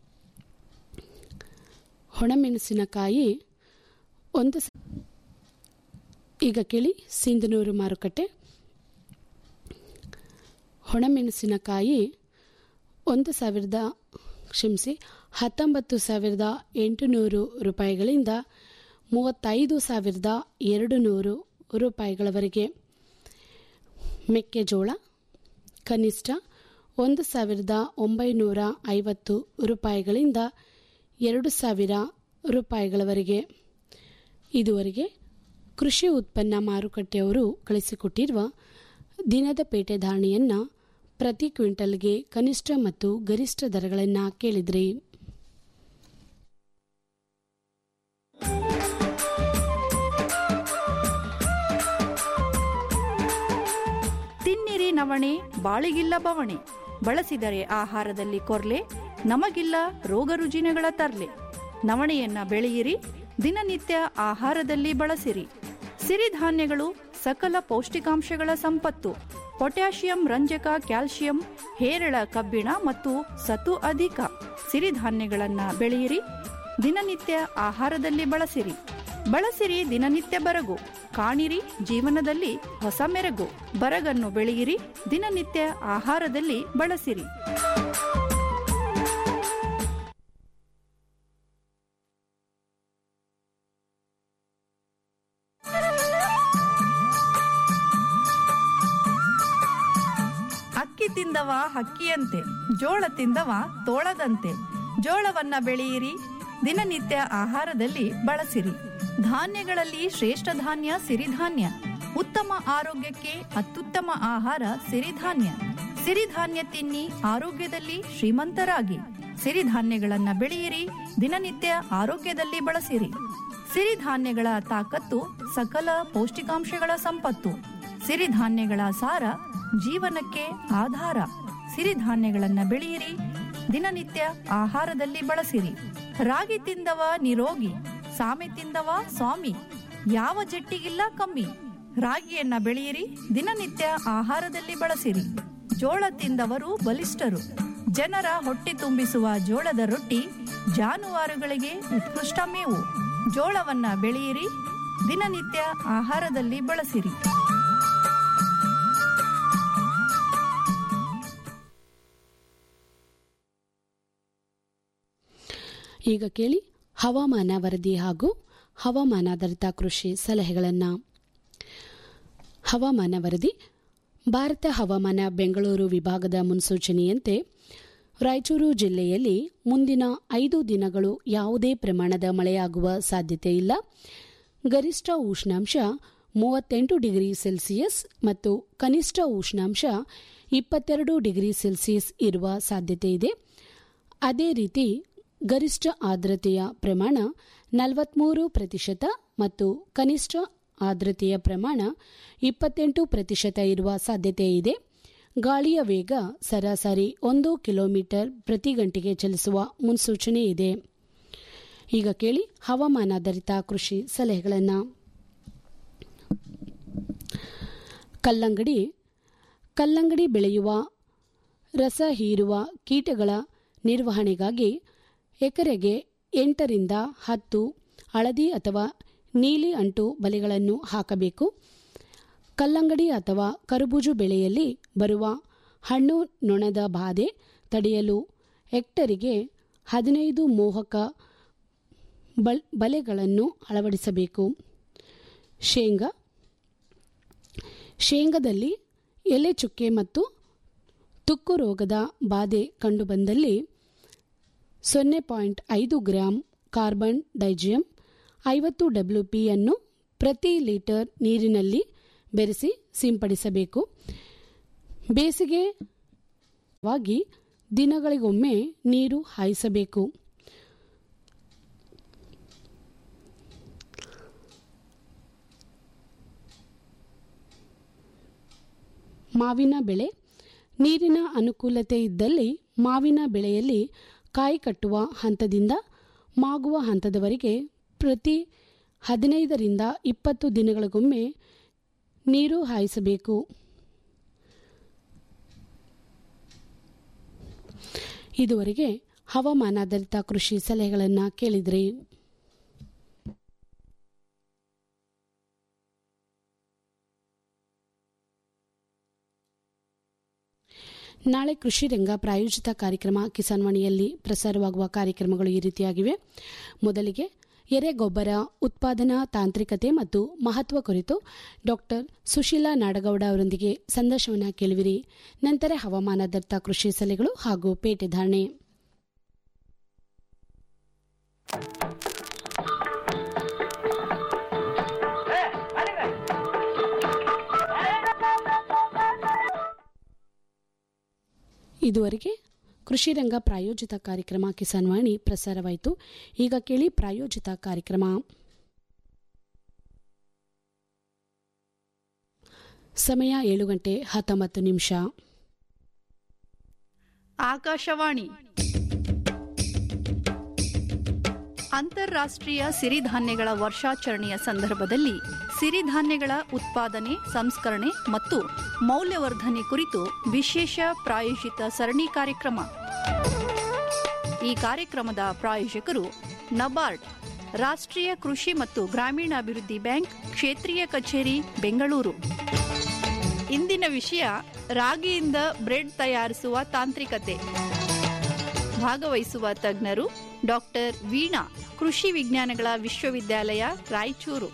ಒಣಮೆಣಸಿನಕಾಯಿ ಒಂದು ಸ- ಈಗ ಕೇಳಿ ಸಿಂಧನೂರು ಮಾರುಕಟ್ಟೆ ಒಣಮೆಣಸಿನಕಾಯಿ ಒಂದು ಸಾವಿರದ ಕ್ಷಮಿಸಿ ಹತ್ತೊಂಬತ್ತು ಸಾವಿರದ ಎಂಟುನೂರು ರೂಪಾಯಿಗಳಿಂದ ಮೂವತ್ತೈದು ಸಾವಿರದ ಎರಡು ನೂರು ರೂಪಾಯಿಗಳವರೆಗೆ ಮೆಕ್ಕೆಜೋಳ ಕನಿಷ್ಠ ಒಂದು ಸಾವಿರದ ಒಂಬೈನೂರ ಐವತ್ತು ರೂಪಾಯಿಗಳಿಂದ ಎರಡು ಸಾವಿರ ರೂಪಾಯಿಗಳವರೆಗೆ ಇದುವರೆಗೆ ಕೃಷಿ ಉತ್ಪನ್ನ ಮಾರುಕಟ್ಟೆಯವರು ಕಳಿಸಿಕೊಟ್ಟಿರುವ ದಿನದ ಪೇಟೆ ಧಾರಣೆಯನ್ನು ಪ್ರತಿ ಕ್ವಿಂಟಲ್ಗೆ ಕನಿಷ್ಠ ಮತ್ತು ಗರಿಷ್ಠ ದರಗಳನ್ನು ಕೇಳಿದ್ರಿ ತಿನ್ನಿರಿ ನವಣೆ ಬಾಳಿಗಿಲ್ಲ ಬವಣೆ ಬಳಸಿದರೆ ಆಹಾರದಲ್ಲಿ ಕೊರ್ಲೆ ನಮಗಿಲ್ಲ ರೋಗ ರುಜಿನಗಳ ತರ್ಲೆ ನವಣೆಯನ್ನ ಬೆಳೆಯಿರಿ ದಿನನಿತ್ಯ ಆಹಾರದಲ್ಲಿ ಬಳಸಿರಿ ಸಿರಿಧಾನ್ಯಗಳು ಸಕಲ ಪೌಷ್ಟಿಕಾಂಶಗಳ ಸಂಪತ್ತು ಪೊಟ್ಯಾಷಿಯಂ ರಂಜಕ ಕ್ಯಾಲ್ಸಿಯಂ ಹೇರಳ ಕಬ್ಬಿಣ ಮತ್ತು ಸತು ಅಧಿಕ ಸಿರಿಧಾನ್ಯಗಳನ್ನ ಬೆಳೆಯಿರಿ ದಿನನಿತ್ಯ ಆಹಾರದಲ್ಲಿ ಬಳಸಿರಿ ಬಳಸಿರಿ ದಿನನಿತ್ಯ ಬರಗು ಕಾಣಿರಿ ಜೀವನದಲ್ಲಿ ಹೊಸ ಮೆರಗು ಬರಗನ್ನು ಬೆಳೆಯಿರಿ ದಿನನಿತ್ಯ ಆಹಾರದಲ್ಲಿ ಬಳಸಿರಿ ಅಕ್ಕಿ ತಿಂದವ ಹಕ್ಕಿಯಂತೆ ಜೋಳ ತಿಂದವ ತೋಳದಂತೆ ಜೋಳವನ್ನ ಬೆಳೆಯಿರಿ ದಿನನಿತ್ಯ ಆಹಾರದಲ್ಲಿ ಬಳಸಿರಿ ಧಾನ್ಯಗಳಲ್ಲಿ ಶ್ರೇಷ್ಠ ಧಾನ್ಯ ಸಿರಿಧಾನ್ಯ ಉತ್ತಮ ಆರೋಗ್ಯಕ್ಕೆ ಅತ್ಯುತ್ತಮ ಆಹಾರ ಸಿರಿಧಾನ್ಯ ಸಿರಿಧಾನ್ಯ ತಿನ್ನಿ ಆರೋಗ್ಯದಲ್ಲಿ ಶ್ರೀಮಂತರಾಗಿ ಸಿರಿಧಾನ್ಯಗಳನ್ನ ಬೆಳೆಯಿರಿ ದಿನನಿತ್ಯ ಆರೋಗ್ಯದಲ್ಲಿ ಬಳಸಿರಿ ಸಿರಿಧಾನ್ಯಗಳ ತಾಕತ್ತು ಸಕಲ ಪೌಷ್ಟಿಕಾಂಶಗಳ ಸಂಪತ್ತು ಸಿರಿಧಾನ್ಯಗಳ ಸಾರ ಜೀವನಕ್ಕೆ ಆಧಾರ ಸಿರಿಧಾನ್ಯಗಳನ್ನ ಬೆಳೆಯಿರಿ ದಿನನಿತ್ಯ ಆಹಾರದಲ್ಲಿ ಬಳಸಿರಿ ರಾಗಿ ತಿಂದವ ನಿರೋಗಿ ಸಾಮೆ ತಿಂದವ ಸ್ವಾಮಿ ಯಾವ ಜಟ್ಟಿಗಿಲ್ಲ ಕಮ್ಮಿ ರಾಗಿಯನ್ನ ಬೆಳೆಯಿರಿ ದಿನನಿತ್ಯ ಆಹಾರದಲ್ಲಿ ಬಳಸಿರಿ ಜೋಳ ತಿಂದವರು ಬಲಿಷ್ಠರು ಜನರ ಹೊಟ್ಟೆ ತುಂಬಿಸುವ ಜೋಳದ ರೊಟ್ಟಿ ಜಾನುವಾರುಗಳಿಗೆ ಉತ್ಕೃಷ್ಟ ಮೇವು ಜೋಳವನ್ನ ಬೆಳೆಯಿರಿ ದಿನನಿತ್ಯ ಆಹಾರದಲ್ಲಿ ಬಳಸಿರಿ ಈಗ ಕೇಳಿ ಹವಾಮಾನ ವರದಿ ಹಾಗೂ ಹವಾಮಾನಾಧಾರಿತ ಕೃಷಿ ಸಲಹೆಗಳನ್ನು ಹವಾಮಾನ ವರದಿ ಭಾರತ ಹವಾಮಾನ ಬೆಂಗಳೂರು ವಿಭಾಗದ ಮುನ್ಸೂಚನೆಯಂತೆ ರಾಯಚೂರು ಜಿಲ್ಲೆಯಲ್ಲಿ ಮುಂದಿನ ಐದು ದಿನಗಳು ಯಾವುದೇ ಪ್ರಮಾಣದ ಮಳೆಯಾಗುವ ಸಾಧ್ಯತೆ ಇಲ್ಲ ಗರಿಷ್ಠ ಉಷ್ಣಾಂಶ ಮೂವತ್ತೆಂಟು ಡಿಗ್ರಿ ಸೆಲ್ಸಿಯಸ್ ಮತ್ತು ಕನಿಷ್ಠ ಉಷ್ಣಾಂಶ ಇಪ್ಪತ್ತೆರಡು ಡಿಗ್ರಿ ಸೆಲ್ಸಿಯಸ್ ಇರುವ ಸಾಧ್ಯತೆ ಇದೆ ಅದೇ ರೀತಿ ಗರಿಷ್ಠ ಆರ್ದ್ರತೆಯ ಪ್ರಮಾಣ ನಲವತ್ಮೂರು ಪ್ರತಿಶತ ಮತ್ತು ಕನಿಷ್ಠ ಆರ್ದ್ರತೆಯ ಪ್ರಮಾಣ ಇಪ್ಪತ್ತೆಂಟು ಪ್ರತಿಶತ ಇರುವ ಸಾಧ್ಯತೆ ಇದೆ ಗಾಳಿಯ ವೇಗ ಸರಾಸರಿ ಒಂದು ಕಿಲೋಮೀಟರ್ ಪ್ರತಿ ಗಂಟೆಗೆ ಚಲಿಸುವ ಮುನ್ಸೂಚನೆ ಇದೆ ಈಗ ಕೇಳಿ ಹವಾಮಾನಾಧಾರಿತ ಕೃಷಿ ಸಲಹೆಗಳನ್ನು ಕಲ್ಲಂಗಡಿ ಕಲ್ಲಂಗಡಿ ಬೆಳೆಯುವ ರಸ ಹೀರುವ ಕೀಟಗಳ ನಿರ್ವಹಣೆಗಾಗಿ ಎಕರೆಗೆ ಎಂಟರಿಂದ ಹತ್ತು ಹಳದಿ ಅಥವಾ ನೀಲಿ ಅಂಟು ಬಲೆಗಳನ್ನು ಹಾಕಬೇಕು ಕಲ್ಲಂಗಡಿ ಅಥವಾ ಕರಬೂಜು ಬೆಳೆಯಲ್ಲಿ ಬರುವ ಹಣ್ಣು ನೊಣದ ಬಾಧೆ ತಡೆಯಲು ಹೆಕ್ಟರಿಗೆ ಹದಿನೈದು ಮೋಹಕ ಬಲ್ ಬಲೆಗಳನ್ನು ಅಳವಡಿಸಬೇಕು ಶೇಂಗಾ ಶೇಂಗಾದಲ್ಲಿ ಎಲೆ ಚುಕ್ಕೆ ಮತ್ತು ತುಕ್ಕು ರೋಗದ ಬಾಧೆ ಕಂಡುಬಂದಲ್ಲಿ ಸೊನ್ನೆ ಪಾಯಿಂಟ್ ಐದು ಗ್ರಾಂ ಕಾರ್ಬನ್ ಡೈಜಿಯಂ ಐವತ್ತು ಡಬ್ಲ್ಯೂ ಪಿಯನ್ನು ಪ್ರತಿ ಲೀಟರ್ ನೀರಿನಲ್ಲಿ ಬೆರೆಸಿ ಸಿಂಪಡಿಸಬೇಕು ಬೇಸಿಗೆವಾಗಿ ದಿನಗಳಿಗೊಮ್ಮೆ ನೀರು ಹಾಯಿಸಬೇಕು ಮಾವಿನ ಬೆಳೆ ನೀರಿನ ಅನುಕೂಲತೆ ಇದ್ದಲ್ಲಿ ಮಾವಿನ ಬೆಳೆಯಲ್ಲಿ ಕಾಯಿ ಕಟ್ಟುವ ಹಂತದಿಂದ ಮಾಗುವ ಹಂತದವರೆಗೆ ಪ್ರತಿ ಹದಿನೈದರಿಂದ ಇಪ್ಪತ್ತು ದಿನಗಳಿಗೊಮ್ಮೆ ನೀರು ಹಾಯಿಸಬೇಕು ಇದುವರೆಗೆ ಹವಾಮಾನಾಧಾರಿತ ಕೃಷಿ ಸಲಹೆಗಳನ್ನು ಕೇಳಿದ್ರಿ ನಾಳೆ ಕೃಷಿ ರಂಗ ಪ್ರಾಯೋಜಿತ ಕಾರ್ಯಕ್ರಮ ಕಿಸಾನ್ವಾಣಿಯಲ್ಲಿ ಪ್ರಸಾರವಾಗುವ ಕಾರ್ಯಕ್ರಮಗಳು ಈ ರೀತಿಯಾಗಿವೆ ಮೊದಲಿಗೆ ಎರೆಗೊಬ್ಬರ ಉತ್ಪಾದನಾ ತಾಂತ್ರಿಕತೆ ಮತ್ತು ಮಹತ್ವ ಕುರಿತು ಡಾಕ್ಟರ್ ಸುಶೀಲಾ ನಾಡಗೌಡ ಅವರೊಂದಿಗೆ ಸಂದರ್ಶನ ಕೇಳುವಿರಿ ನಂತರ ಹವಾಮಾನಾಧಾರಿತ ಕೃಷಿ ಸಲಹೆಗಳು ಹಾಗೂ ಪೇಟೆ ಧಾರಣೆ ಇದುವರೆಗೆ ಕೃಷಿ ರಂಗ ಪ್ರಾಯೋಜಿತ ಕಾರ್ಯಕ್ರಮ ಕಿಸಾನ್ ವಾಣಿ ಪ್ರಸಾರವಾಯಿತು ಈಗ ಕೇಳಿ ಪ್ರಾಯೋಜಿತ ಕಾರ್ಯಕ್ರಮ ಸಮಯ ಏಳು ಗಂಟೆ ಹತ್ತೊಂಬತ್ತು ನಿಮಿಷ ಆಕಾಶವಾಣಿ ಅಂತಾರಾಷ್ಟ್ರೀಯ ಸಿರಿಧಾನ್ಯಗಳ ವರ್ಷಾಚರಣೆಯ ಸಂದರ್ಭದಲ್ಲಿ ಸಿರಿಧಾನ್ಯಗಳ ಉತ್ಪಾದನೆ ಸಂಸ್ಕರಣೆ ಮತ್ತು ಮೌಲ್ಯವರ್ಧನೆ ಕುರಿತು ವಿಶೇಷ ಪ್ರಾಯೋಜಿತ ಸರಣಿ ಕಾರ್ಯಕ್ರಮ ಈ ಕಾರ್ಯಕ್ರಮದ ಪ್ರಾಯೋಜಕರು ನಬಾರ್ಡ್ ರಾಷ್ಟ್ರೀಯ ಕೃಷಿ ಮತ್ತು ಗ್ರಾಮೀಣಾಭಿವೃದ್ಧಿ ಬ್ಯಾಂಕ್ ಕ್ಷೇತ್ರೀಯ ಕಚೇರಿ ಬೆಂಗಳೂರು ಇಂದಿನ ವಿಷಯ ರಾಗಿಯಿಂದ ಬ್ರೆಡ್ ತಯಾರಿಸುವ ತಾಂತ್ರಿಕತೆ ಭಾಗವಹಿಸುವ ತಜ್ಞರು ಡಾಕ್ಟರ್ ವೀಣಾ ಕೃಷಿ ವಿಜ್ಞಾನಗಳ ವಿಶ್ವವಿದ್ಯಾಲಯ ರಾಯಚೂರು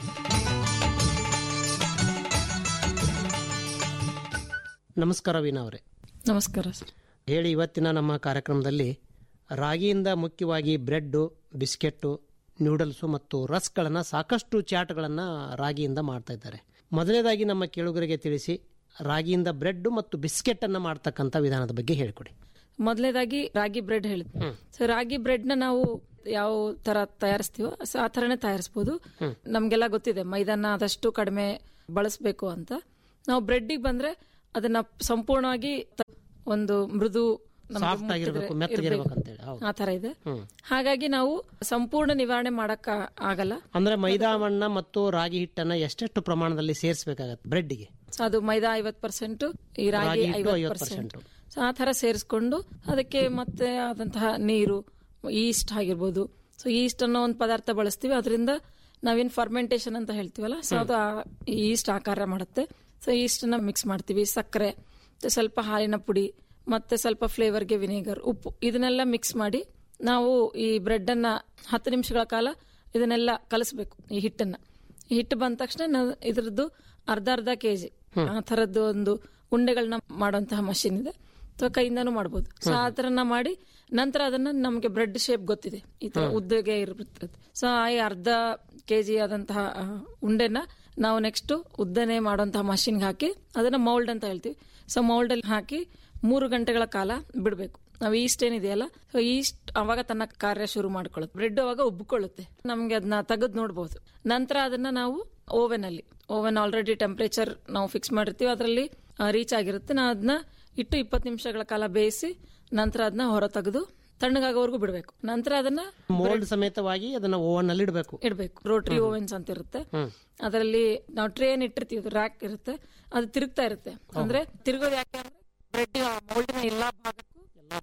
ನಮಸ್ಕಾರ ವೀಣಾ ಅವರೇ ನಮಸ್ಕಾರ ಸರ್ ಹೇಳಿ ಇವತ್ತಿನ ನಮ್ಮ ಕಾರ್ಯಕ್ರಮದಲ್ಲಿ ರಾಗಿಯಿಂದ ಮುಖ್ಯವಾಗಿ ಬ್ರೆಡ್ಡು ಬಿಸ್ಕೆಟ್ಟು ನ್ಯೂಡಲ್ಸು ಮತ್ತು ರಸ್ಗಳನ್ನು ಸಾಕಷ್ಟು ಚಾಟ್ಗಳನ್ನು ರಾಗಿಯಿಂದ ಮಾಡ್ತಾ ಇದ್ದಾರೆ ಮೊದಲನೇದಾಗಿ ನಮ್ಮ ಕೇಳುಗರಿಗೆ ತಿಳಿಸಿ ರಾಗಿಯಿಂದ ಬ್ರೆಡ್ ಮತ್ತು ಬಿಸ್ಕೆಟನ್ನು ಮಾಡ್ತಕ್ಕಂಥ ವಿಧಾನದ ಬಗ್ಗೆ ಹೇಳಿಕೊಡಿ ಮೊದಲನೇದಾಗಿ ರಾಗಿ ಬ್ರೆಡ್ ಹೇಳಿದ್ವಿ ಸೊ ರಾಗಿ ಬ್ರೆಡ್ ನ ನಾವು ಯಾವ ತರ ತಯಾರಿಸ್ತೀವೋ ಸೊ ಆ ತರನೇ ತಯಾರಿಸಬಹುದು ನಮ್ಗೆಲ್ಲ ಗೊತ್ತಿದೆ ಮೈದಾನ ಆದಷ್ಟು ಕಡಿಮೆ ಬಳಸಬೇಕು ಅಂತ ನಾವು ಬ್ರೆಡ್ಡಿಗೆ ಬಂದ್ರೆ ಅದನ್ನ ಸಂಪೂರ್ಣವಾಗಿ ತ- ಒಂದು ಮೃದು ನಮ್ಗೆ ಸಾಫ್ಟ್ ಮುಟ್ಟಿದ್ರೆ ಆಗಿರ್ಬೇಕು ಇರ್ಬೇಕು. ಮೆತ್ತಗಿರ್ಬೇಕು ಅಂತೇಳಿ ಹೌದು ಆ ತರ ಇದೆ ಹಾಗಾಗಿ ನಾವು ಸಂಪೂರ್ಣ ನಿವಾರಣೆ ಮಾಡಕ್ ಆಗಲ್ಲ ಅಂದ್ರೆ ಮೈದಾವಣ್ಣ ಮತ್ತು ರಾಗಿ ಹಿಟ್ಟನ್ನ ಎಷ್ಟೆಷ್ಟು ಪ್ರಮಾಣದಲ್ಲಿ ಸೇರಿಸಬೇಕಾಗತ್ತೆ ಬ್ರೆಡ್ಗೆ ಸೊ ಅದು ಮೈದಾ ಐವತ್ ಪರ್ಸೆಂಟ್ ಈ ರಾಗಿ ರಾಗಿ ಹಿಟ್ಟು ಐವತ್ 50%. ಪರ್ಸೆಂಟ್ ಸೊ ಆ ತರ ಸೇರಿಸ್ಕೊಂಡು ಅದಕ್ಕೆ ಮತ್ತೆ ಆದಂತಹ ನೀರು ಈಸ್ಟ್ ಆಗಿರ್ಬೋದು ಸೊ ಈಸ್ಟ್ ಅನ್ನೋ ಒಂದು ಪದಾರ್ಥ ಬಳಸ್ತೀವಿ ಅದರಿಂದ ನಾವೇನ್ ಫರ್ಮೆಂಟೇಶನ್ ಅಂತ ಹೇಳ್ತೀವಲ್ಲ ಸೊ ಅದು ಈಸ್ಟ್ ಆಕಾರ ಮಾಡುತ್ತೆ ಸೊ ಈಸ್ಟ್ ನ ಮಿಕ್ಸ್ ಮಾಡ್ತೀವಿ ಸಕ್ಕರೆ ಮತ್ತೆ ಸ್ವಲ್ಪ ಹಾಲಿನ ಪುಡಿ ಮತ್ತೆ ಸ್ವಲ್ಪ ಫ್ಲೇವರ್ಗೆ ವಿನೆಗರ್ ಉಪ್ಪು ಇದನ್ನೆಲ್ಲ ಮಿಕ್ಸ್ ಮಾಡಿ ನಾವು ಈ ಬ್ರೆಡ್ ಅನ್ನ ಹತ್ತು ನಿಮಿಷಗಳ ಕಾಲ ಇದನ್ನೆಲ್ಲ ಕಲಿಸ್ಬೇಕು ಈ ಹಿಟ್ಟನ್ನ ಈ ಹಿಟ್ಟು ಬಂದ ತಕ್ಷಣ ನಾವು ಇದ್ರದ್ದು ಅರ್ಧ ಅರ್ಧ ಕೆಜಿ ಆ ತರದ್ದು ಒಂದು ಉಂಡೆಗಳನ್ನ ಮಾಡುವಂತಹ ಮಷಿನ್ ಇದೆ ಅಥವಾ ಕೈಯಿಂದಾನು ಮಾಡಬಹುದು ಸೊ ಆ ತರನ ಮಾಡಿ ನಂತರ ಅದನ್ನ ನಮಗೆ ಬ್ರೆಡ್ ಶೇಪ್ ಗೊತ್ತಿದೆ ಈ ತರ ಉದ್ದಗೆ ಇರುತ್ತೆ ಸೊ ಆ ಅರ್ಧ ಕೆಜಿ ಆದಂತಹ ಆ, ಉಂಡೆನ ನಾವು ನೆಕ್ಸ್ಟ್ ಉದ್ದನೆ ಮಾಡುವಂತಹ ಮಷಿನ್ಗೆ ಹಾಕಿ ಅದನ್ನ ಮೌಲ್ಡ್ ಅಂತ ಹೇಳ್ತೀವಿ ಸೊ ಮೌಲ್ಡ್ ಅಲ್ಲಿ ಹಾಕಿ ಮೂರು ಗಂಟೆಗಳ ಕಾಲ ಬಿಡಬೇಕು ನಾವು ಈಸ್ಟ್ ಏನಿದೆಯಲ್ಲ ಸೊ ಈಸ್ಟ್ ಅವಾಗ ತನ್ನ ಕಾರ್ಯ ಶುರು ಮಾಡ್ಕೊಳ್ಳುತ್ತೆ ಬ್ರೆಡ್ ಅವಾಗ ಉಬ್ಕೊಳ್ಳುತ್ತೆ ನಮ್ಗೆ ಅದನ್ನ ತೆಗೆದು ನೋಡಬಹುದು ನಂತರ ಅದನ್ನ ನಾವು ಓವೆನ್ ಅಲ್ಲಿ ಓವೆನ್ ಆಲ್ರೆಡಿ ಟೆಂಪರೇಚರ್ ನಾವು ಫಿಕ್ಸ್ ಮಾಡಿರ್ತೀವಿ ಅದರಲ್ಲಿ ರೀಚ್ ಆಗಿರುತ್ತೆ ನಾವು ಅದನ್ನ ಇಟ್ಟು ಇಪ್ಪತ್ತು ನಿಮಿಷಗಳ ಕಾಲ ಬೇಯಿಸಿ ನಂತರ ಅದನ್ನ ಹೊರ ತೆಗೆದು ತಣ್ಣಗಾಗೋವರೆಗೂ ಬಿಡಬೇಕು ನಂತರ ಅದನ್ನ ಮೋಲ್ಡ್ ಸಮೇತವಾಗಿ ಅದನ್ನ ಓವನ್ ಅಲ್ಲಿ ಇಡಬೇಕು ಇಡಬೇಕು ರೋಟರಿ ಓವೆನ್ಸ್ ಅಂತ ಇರುತ್ತೆ ಅದರಲ್ಲಿ ನಾವು ಟ್ರೇನ್ ಇಟ್ಟಿರ್ತೀವಿ ರ್ಯಾಕ್ ಇರುತ್ತೆ ಅದು ತಿರುಗ್ತಾ ಇರುತ್ತೆ ಅಂದ್ರೆ ತಿರುಗೋದು ಯಾಕೆ ಅಂದ್ರೆ ಬ್ರೆಡ್ ಮೌಲ್ಡಿನ ಎಲ್ಲಾ ಭಾಗಕ್ಕೂ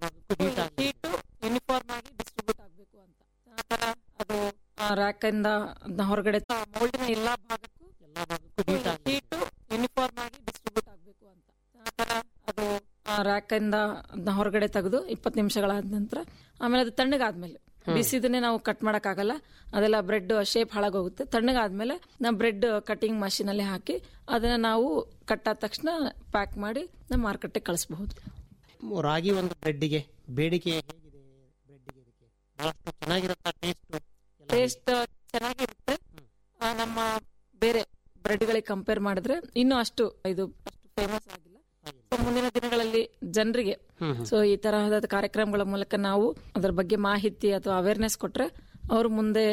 ಹೀಟು ಯೂನಿಫಾರ್ಮ್ ಆಗಿ ಡಿಸ್ಟ್ರಿಬ್ಯೂಟ್ ಆಗಬೇಕು ಅಂತ ಆ ತರ ಅದು ರ್ಯಾಕ್ ಇಂದ ಅದ್ನ ಹೊರಗಡೆ ಮೌಲ್ಡಿನ ಎಲ್ಲಾ ಭಾಗಕ್ಕೂ ಹೀಟು ಯೂನಿಫಾರ್ಮ್ ಆಗಿ ಡಿಸ್ಟ್ರಿಬ್ಯೂಟ್ ಆಗಬೇಕು ಅಂತ ಆ ತರ ಅದು ರ್ಯಾಕ್ ಇಂದ ಅದ್ನ ಹೊರಗಡೆ ತೆಗೆದು ಇಪ್ಪತ್ತು ನಿಮಿಷಗಳಾದ ನಂತರ ಆಮೇಲೆ ಅದು ತಣ್ಣಗಾದ್ಮೇಲೆ ಬಿಸಿದನ್ನೇ ನಾವು ಕಟ್ ಆಗಲ್ಲ ಅದೆಲ್ಲ ಬ್ರೆಡ್ ಶೇಪ್ ಹಾಳಾಗೋಗುತ್ತೆ ತಣ್ಣಗಾದ್ಮೇಲೆ ನಾವು ಬ್ರೆಡ್ ಕಟಿಂಗ್ ಮಷೀನ್ ಅಲ್ಲಿ ಹಾಕಿ ಅದನ್ನ ನಾವು ಕಟ್ ಆದ ತಕ್ಷಣ ಪ್ಯಾಕ್ ಮಾಡಿ ನಾವು ಮಾರ್ಕೆಟ್ಗೆ ಕಳಿಸಬಹುದು ರಾಗಿ ಒಂದು ಬ್ರೆಡ್ಡಿಗೆ ಬೇಡಿಕೆ ಹೇಗಿದೆ ಬ್ರೆಡ್ಡಿಗೆ ಇದಕ್ಕೆ ಬಹಳಷ್ಟು ಚೆನ್ನಾಗಿರುತ್ತಾ ಟೇಸ್ಟ್ ಟೇಸ್ಟ್ ಚೆನ್ನಾಗಿರುತ್ತೆ ಆ, ನಮ್ಮ ಬೇರೆ ಬ್ರೆಡ್ಗಳಿಗೆ ಕಂಪೇರ್ ಮಾಡಿದ್ರೆ ಇನ್ನೂ ಅಷ್ಟು ಇದು ಫೇಮಸ್ ಆಗಿಲ್ಲ So, ಮುಂದಿನ ದಿನಗಳಲ್ಲಿ ಜನರಿಗೆ ಸೊ ಈ ತರಹದ ಕಾರ್ಯಕ್ರಮಗಳ ಮೂಲಕ ನಾವು ಅದರ ಬಗ್ಗೆ ಮಾಹಿತಿ ಅಥವಾ ಅವೇರ್ನೆಸ್ ಕೊಟ್ರೆ ಅವರು ಮುಂದೆ